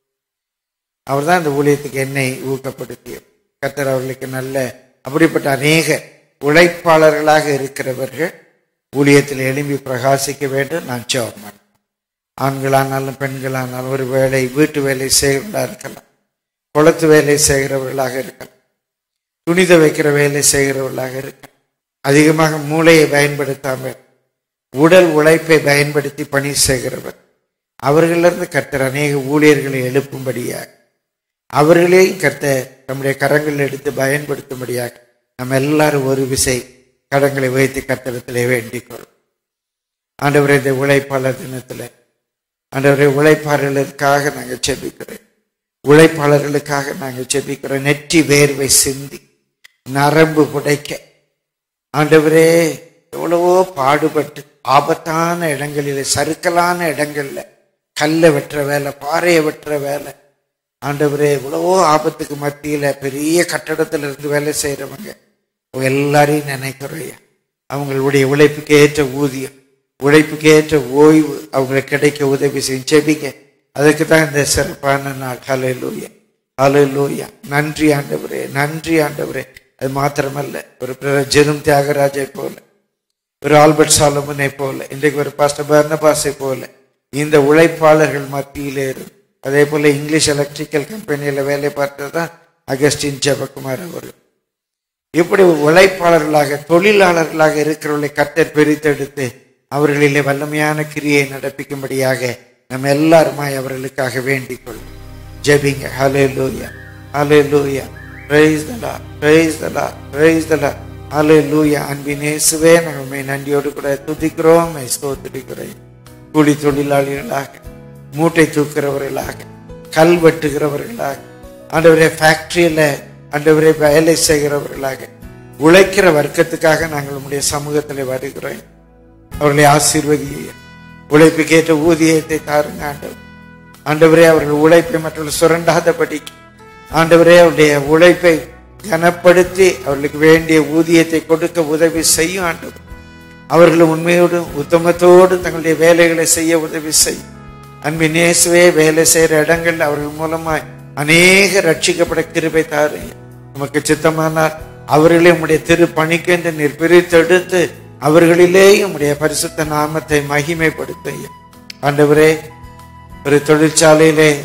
Speaker 4: அவர் தான் இந்த ஊழியத்துக்கு என்னை ஊக்கப்படுத்தியவர் கர்த்தர் அவர்களுக்கு நல்ல அப்படிப்பட்ட அநேக உழைப்பாளர்களாக இருக்கிறவர்கள் ஊழியத்தில் எழும்பி பிரகாசிக்க வேண்டும் நான் ஜெபம் ஆண்களானாலும் பெண்களானாலும் ஒரு வேலை வீட்டு வேலை செய்கிறவர்களாக இருக்கலாம் குளத்து வேலை செய்கிறவர்களாக இருக்கலாம் துணித வைக்கிற வேலை செய்கிறவர்களாக இருக்கலாம் அதிகமாக மூளையை பயன்படுத்தாமல் உடல் உழைப்பை பயன்படுத்தி பணி செய்கிறவர் அவர்களிலிருந்து கர்த்தர் அநேக ஊழியர்களை எழுப்பும்படியாக அவர்களையும் கர்த்தர் நம்முடைய கரங்களில் எடுத்து பயன்படுத்தும்படியாக நம்ம எல்லாரும் ஒரு விசை கடங்களை வைத்து கர்த்தரத்திலே வேண்டிக் கொள்ளும் ஆண்டவரே இந்த உழைப்பாளர் தினத்தில் ஆண்டவரே உழைப்பாளர்களுக்காக நாங்கள் செபிக்கிறோம் உழைப்பாளர்களுக்காக நாங்கள் செபிக்கிறோம் நெற்றி வேர்வை சிந்தி நரம்பு புடைக்க ஆண்டவரே எவ்வளவோ பாடுபட்டு ஆபத்தான இடங்களில் சறுக்கலான இடங்கள்ல கல்லை வெட்டுற வேலை பாறையை வெட்டுற வேலை ஆண்டவரே எவ்வளவோ ஆபத்துக்கு மத்தியில பெரிய கட்டடத்துல இருந்து வேலை செய்யறவங்க அவங்க எல்லாரையும் நினைக்கிறோம் அவங்களுடைய உழைப்புக்கு ஏற்ற ஊதியம் உழைப்புக்கு ஏற்ற ஓய்வு அவங்களுக்கு கிடைக்க உதவி செய்யும் செபிங்க அதுக்கு தான் இந்த சிறப்பான நாள் ஹலை லூயா ஹலை லூயா நன்றி ஆண்டவரே நன்றி ஆண்டவரே அது மாத்திரமல்ல ஒரு பிரதர் ஜெரும் தியாகராஜை போல ஒரு ஆல்பர்ட் சாலமனை போல இன்றைக்கு ஒரு பாஸ்டர் பர்னபாஸை போல இந்த உழைப்பாளர்கள் மத்தியிலே இருந்து அதே போல இங்கிலீஷ் எலக்ட்ரிக்கல் கம்பெனியில் வேலை பார்த்ததான் அகஸ்டின் ஜெபகுமார் அவர்கள் இப்படி உழைப்பாளர்களாக தொழிலாளர்களாக இருக்கிறவர்களை கர்த்தர் பிரித்தெடுத்து அவர்களிலே வல்லமையான கிரியை நடப்பிக்கும்படியாக நம்ம எல்லாருமாய் அவர்களுக்காக வேண்டிக் கொள்ளும் ஜெபிங்க ஹலே லூயா ஹலே லூயா பிரைஸ் தலா பிரைஸ் தலா பிரைஸ் தலா ஹலே லூயா அன்பினேசுவே நம்ம நன்றியோடு கூட துதிக்கிறோம் ஸ்தோத்திரிக்கிறோம் கூலி தொழிலாளிகளாக மூட்டை தூக்குறவர்களாக கல் வெட்டுகிறவர்களாக ஆண்டவரே ஃபேக்டரியில் ஆண்டவரே வேலை செய்கிறவர்களாக உழைக்கிற வர்க்கத்துக்காக நாங்கள் உங்களுடைய சமூகத்தில் வருகிறோம் அவர்களை ஆசீர்வதிய உழைப்புக்கேற்ற ஊதியத்தை தாருங்க ஆண்டவர் ஆண்டவரே அவர்கள் உழைப்பை மற்றவர்கள் சுரண்டாதபடி ஆண்டவரே அவருடைய உழைப்பை கனப்படுத்தி அவர்களுக்கு வேண்டிய ஊதியத்தை கொடுக்க உதவி செய்யும் ஆண்டவர் அவர்கள் உண்மையோடும் உத்தமத்தோடு தங்களுடைய வேலைகளை செய்ய உதவி செய்யும் அன்பின் இயேசுவே வேலை செய்கிற இடங்கள் அவர்கள் மூலமாய் அநேக ரட்சிக்கப்பட கிருபை தாருங்க நமக்கு சித்தமானால் அவர்களே உம்முடைய திரு பணிக்கென்று நீர் பிரித்தெடுத்து அவர்களிலேயும் உம்முடைய பரிசுத்த நாமத்தை மகிமைப்படுத்துங்க ஆண்டவரே ஒரு தொழிற்சாலையிலே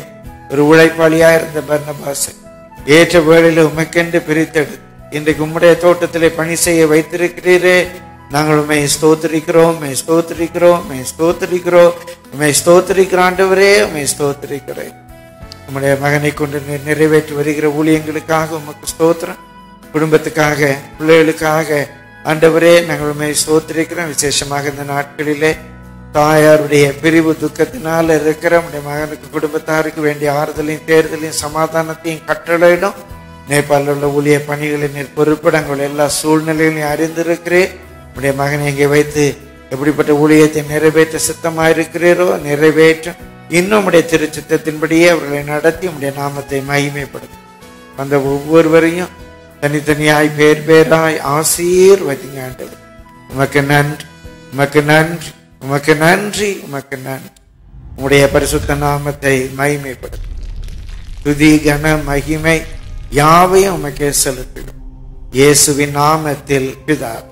Speaker 4: ஒரு உழைப்பாளியா இருந்த பர்னபாசை ஏற்ற வேளையில உமக்கென்று பிரித்தெடு இன்றைக்கு உம்முடைய தோட்டத்திலே பணி செய்ய வைத்திருக்கிறீரே நாங்கள் உண்மை ஸ்தோத்திரிக்கிறோம் உண்மை ஸ்தோத்திரிக்கிறோம் உண்மை ஸ்தோத்திரிக்கிறோம் உண்மை ஸ்தோத்திரிக்கிற ஆண்டவரே உண்மை ஸ்தோத்திரிக்கிறேன் உம்முடைய மகனை கொண்டு நீர் நிறைவேற்றி வருகிற ஊழியங்களுக்காக உமக்கு ஸ்தோத்திரம் குடும்பத்துக்காக பிள்ளைகளுக்காக ஆண்டவரே நாங்கள் உண்மை ஸ்தோத்திரிக்கிறோம் விசேஷமாக இந்த நாட்களிலே தாயாருடைய பிரிவு துக்கத்தினால இருக்கிற நம்முடைய மகனுக்கு குடும்பத்தாருக்கு வேண்டிய ஆறுதலையும் தேர்தலையும் சமாதானத்தையும் கட்டளையிடும் நேபாளில் உள்ள ஊழிய பணிகளை நீர் பொறுப்பிடங்கள் எல்லா சூழ்நிலைகளையும் அறிந்திருக்கிறேன் உடைய மகனை இங்கே வைத்து எப்படிப்பட்ட ஊழியத்தை நிறைவேற்ற சித்தமாயிருக்கிறீரோ நிறைவேற்றும் இன்னும் உடைய திருச்சித்தத்தின்படியே அவர்களை நடத்தி உடைய நாமத்தை மகிமைப்படுத்தும் அந்த ஒவ்வொருவரையும் தனித்தனியாய் பேர் பேராய் ஆசீர்வதிங்க ஆண்டவர் உமக்கு நன்றி உமக்கு நன்றி உமக்கு நன்றி உமக்கு நன்றி உம்முடைய பரிசுத்த நாமத்தை மகிமைப்படுத்தும் துதி கன மகிமை யாவையும் உமக்கே செலுத்திடும் இயேசுவின் நாமத்தில் பிதாவே